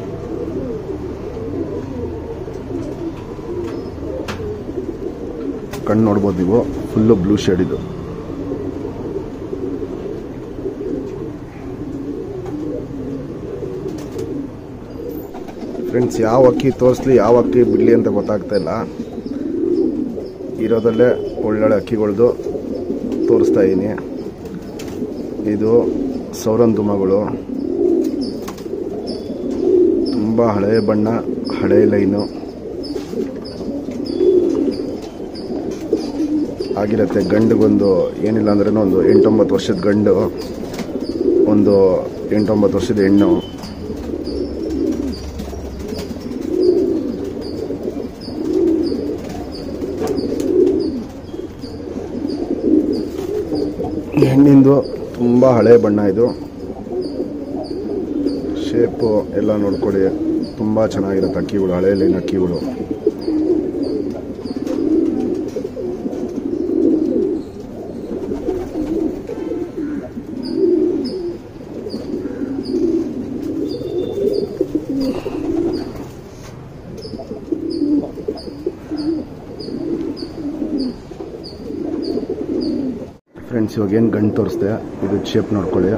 ಕಣ್ಣು ನೋಡ್ಬೋದು ನೀವು ಫುಲ್ಲು ಬ್ಲೂ ಶೇಡ್ ಇದು ಫ್ರೆಂಡ್ಸ್ ಯಾವ ಅಕ್ಕಿ ತೋರಿಸ್ಲಿ ಯಾವ ಅಕ್ಕಿ ಬಿಡಲಿ ಅಂತ ಗೊತ್ತಾಗ್ತಾ ಇಲ್ಲ ಇರೋದಲ್ಲೇ ಒಳ್ಳೊಳ್ಳೆ ಅಕ್ಕಿಗಳ್ದು ತೋರಿಸ್ತಾ ಇದ್ದೀನಿ ಇದು ಸೌರನ್ ದುಮಗಳು ತುಂಬ ಹಳೆಯ ಬಣ್ಣ ಹಳೆಯ ಲೈನು ಆಗಿರುತ್ತೆ ಗಂಡಿಗೊಂದು ಏನಿಲ್ಲ ಅಂದ್ರೂ ಒಂದು ಎಂಟೊಂಬತ್ತು ವರ್ಷದ ಗಂಡು ಒಂದು ಎಂಟೊಂಬತ್ತು ವರ್ಷದ ಹೆಣ್ಣು ಹೆಣ್ಣಿಂದು ತುಂಬ ಹಳೆ ಬಣ್ಣ ಇದು ಶೇಪು ಎಲ್ಲ ನೋಡ್ಕೊಳ್ಳಿ ತುಂಬ ಚೆನ್ನಾಗಿರುತ್ತೆ ಅಕ್ಕಿಗಳು ಹಳೆ ಲೈನ್ ಅಕ್ಕಿಗಳು ಫ್ರೆಂಡ್ಸ್ ಇವಾಗ ಏನು ಗಂಟು ತೋರಿಸ್ದೆ ಇದು ಶೇಪ್ ನೋಡ್ಕೊಳ್ಳಿ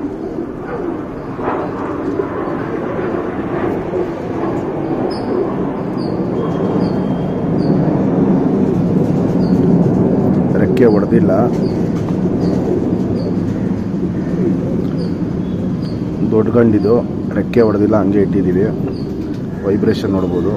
ರೆಕ್ಕೆ ಹೊಡೆದಿಲ್ಲ ದೊಡ್ಡ ಗಂಡಿದು ರೆಕ್ಕೆ ಹೊಡೆದಿಲ್ಲ ಹಂಗೆ ಇಟ್ಟಿದ್ದೀವಿ ವೈಬ್ರೇಷನ್ ನೋಡ್ಬೋದು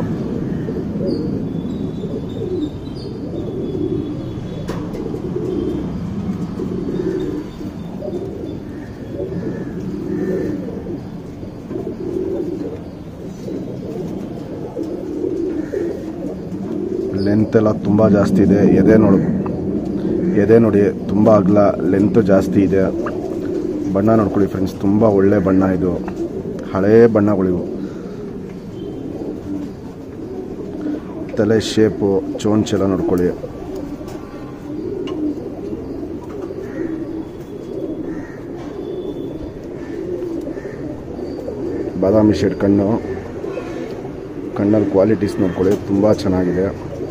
ಲೆಂತ್ ಎಲ್ಲ ತುಂಬ ಜಾಸ್ತಿ ಇದೆ ಎದೆ ನೋಡು ಎದೆ ನೋಡಿ ತುಂಬ ಅಗಲ ಲೆಂತ್ ಜಾಸ್ತಿ ಇದೆ ಬಣ್ಣ ನೋಡ್ಕೊಳ್ಳಿ ಫ್ರೆಂಡ್ಸ್ ತುಂಬ ಒಳ್ಳೆ ಬಣ್ಣ ಇದು ಹಳೇ ಬಣ್ಣಗಳಿವು ತಲೆ ಶೇಪು ಚೋಂಚ್ ಎಲ್ಲ ನೋಡ್ಕೊಳ್ಳಿ ಬಾದಾಮಿ ಶೇಡ್ ಕಣ್ಣು ಕಣ್ಣಲ್ಲಿ ಕ್ವಾಲಿಟೀಸ್ ನೋಡ್ಕೊಳ್ಳಿ ತುಂಬ ಚೆನ್ನಾಗಿದೆ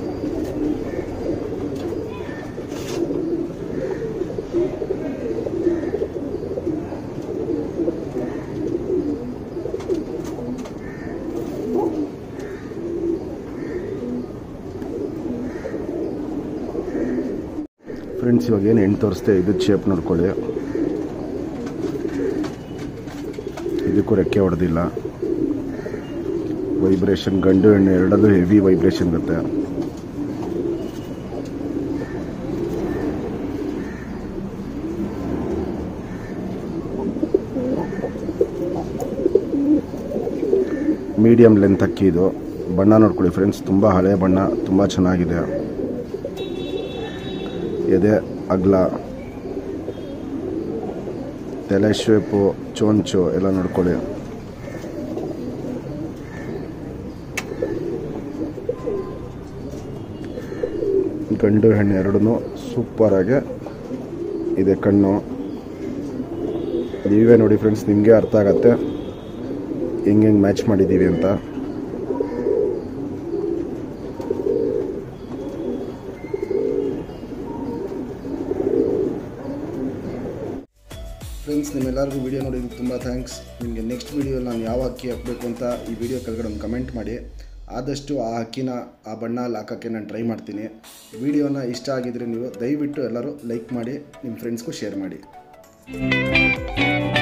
ಫ್ರೆಂಡ್ಸ್ ಇವಾಗ ಏನು ಹೆಣ್ಣು ತೋರಿಸ್ತೆ ಇದ್ರ ಶೇಪ್ ನೋಡ್ಕೊಳ್ಳಿ ಇದಕ್ಕೂ ರೆಕ್ಕೆ ಹೊಡೆದಿಲ್ಲ ವೈಬ್ರೇಷನ್ ಗಂಡು ಹೆಣ್ಣು ಎರಡಲ್ಲೂ ಹೆವಿ ವೈಬ್ರೇಷನ್ ಇರುತ್ತೆ ಮೀಡಿಯಂ ಲೆಂತ್ ಅಕ್ಕಿ ಇದು ಬಣ್ಣ ನೋಡ್ಕೊಳ್ಳಿ ಫ್ರೆಂಡ್ಸ್ ತುಂಬ ಹಳೆ ಬಣ್ಣ ತುಂಬ ಚೆನ್ನಾಗಿದೆ ಎದೆ ಅಗ್ಲ ತಲೆ ಶೇಪು ಚೋಂಚು ಎಲ್ಲ ನೋಡ್ಕೊಳ್ಳಿ ಗಂಡು ಹೆಣ್ಣು ಎರಡೂ ಸೂಪರಾಗೆ ಇದೆ ಕಣ್ಣು ನೀವೇ ನೋಡಿ ಫ್ರೆಂಡ್ಸ್ ನಿಮಗೆ ಅರ್ಥ ಆಗತ್ತೆ ಹೆಂಗೆ ಹೆಂಗೆ ಮ್ಯಾಚ್ ಮಾಡಿದ್ದೀವಿ ಅಂತ ಫ್ರೆಂಡ್ಸ್ ನಿಮ್ಮೆಲ್ಲರಿಗೂ ವಿಡಿಯೋ ನೋಡಿದ್ದಕ್ಕೆ ತುಂಬ ಥ್ಯಾಂಕ್ಸ್ ನಿಮಗೆ ನೆಕ್ಸ್ಟ್ ವಿಡಿಯೋ ನಾನು ಯಾವ ಅಕ್ಕಿ ಹಾಕಬೇಕು ಅಂತ ಈ ವಿಡಿಯೋ ಕೆಳಗಡೆ ಒಂದು ಕಮೆಂಟ್ ಮಾಡಿ ಆದಷ್ಟು ಆ ಅಕ್ಕಿನ ಆ ಬಣ್ಣಲ್ಲಿ ಹಾಕೋಕ್ಕೆ ನಾನು ಟ್ರೈ ಮಾಡ್ತೀನಿ ವಿಡಿಯೋನ ಇಷ್ಟ ಆಗಿದ್ರೆ ನೀವು ದಯವಿಟ್ಟು ಎಲ್ಲರೂ ಲೈಕ್ ಮಾಡಿ ನಿಮ್ಮ ಫ್ರೆಂಡ್ಸ್ಗೂ ಶೇರ್ ಮಾಡಿ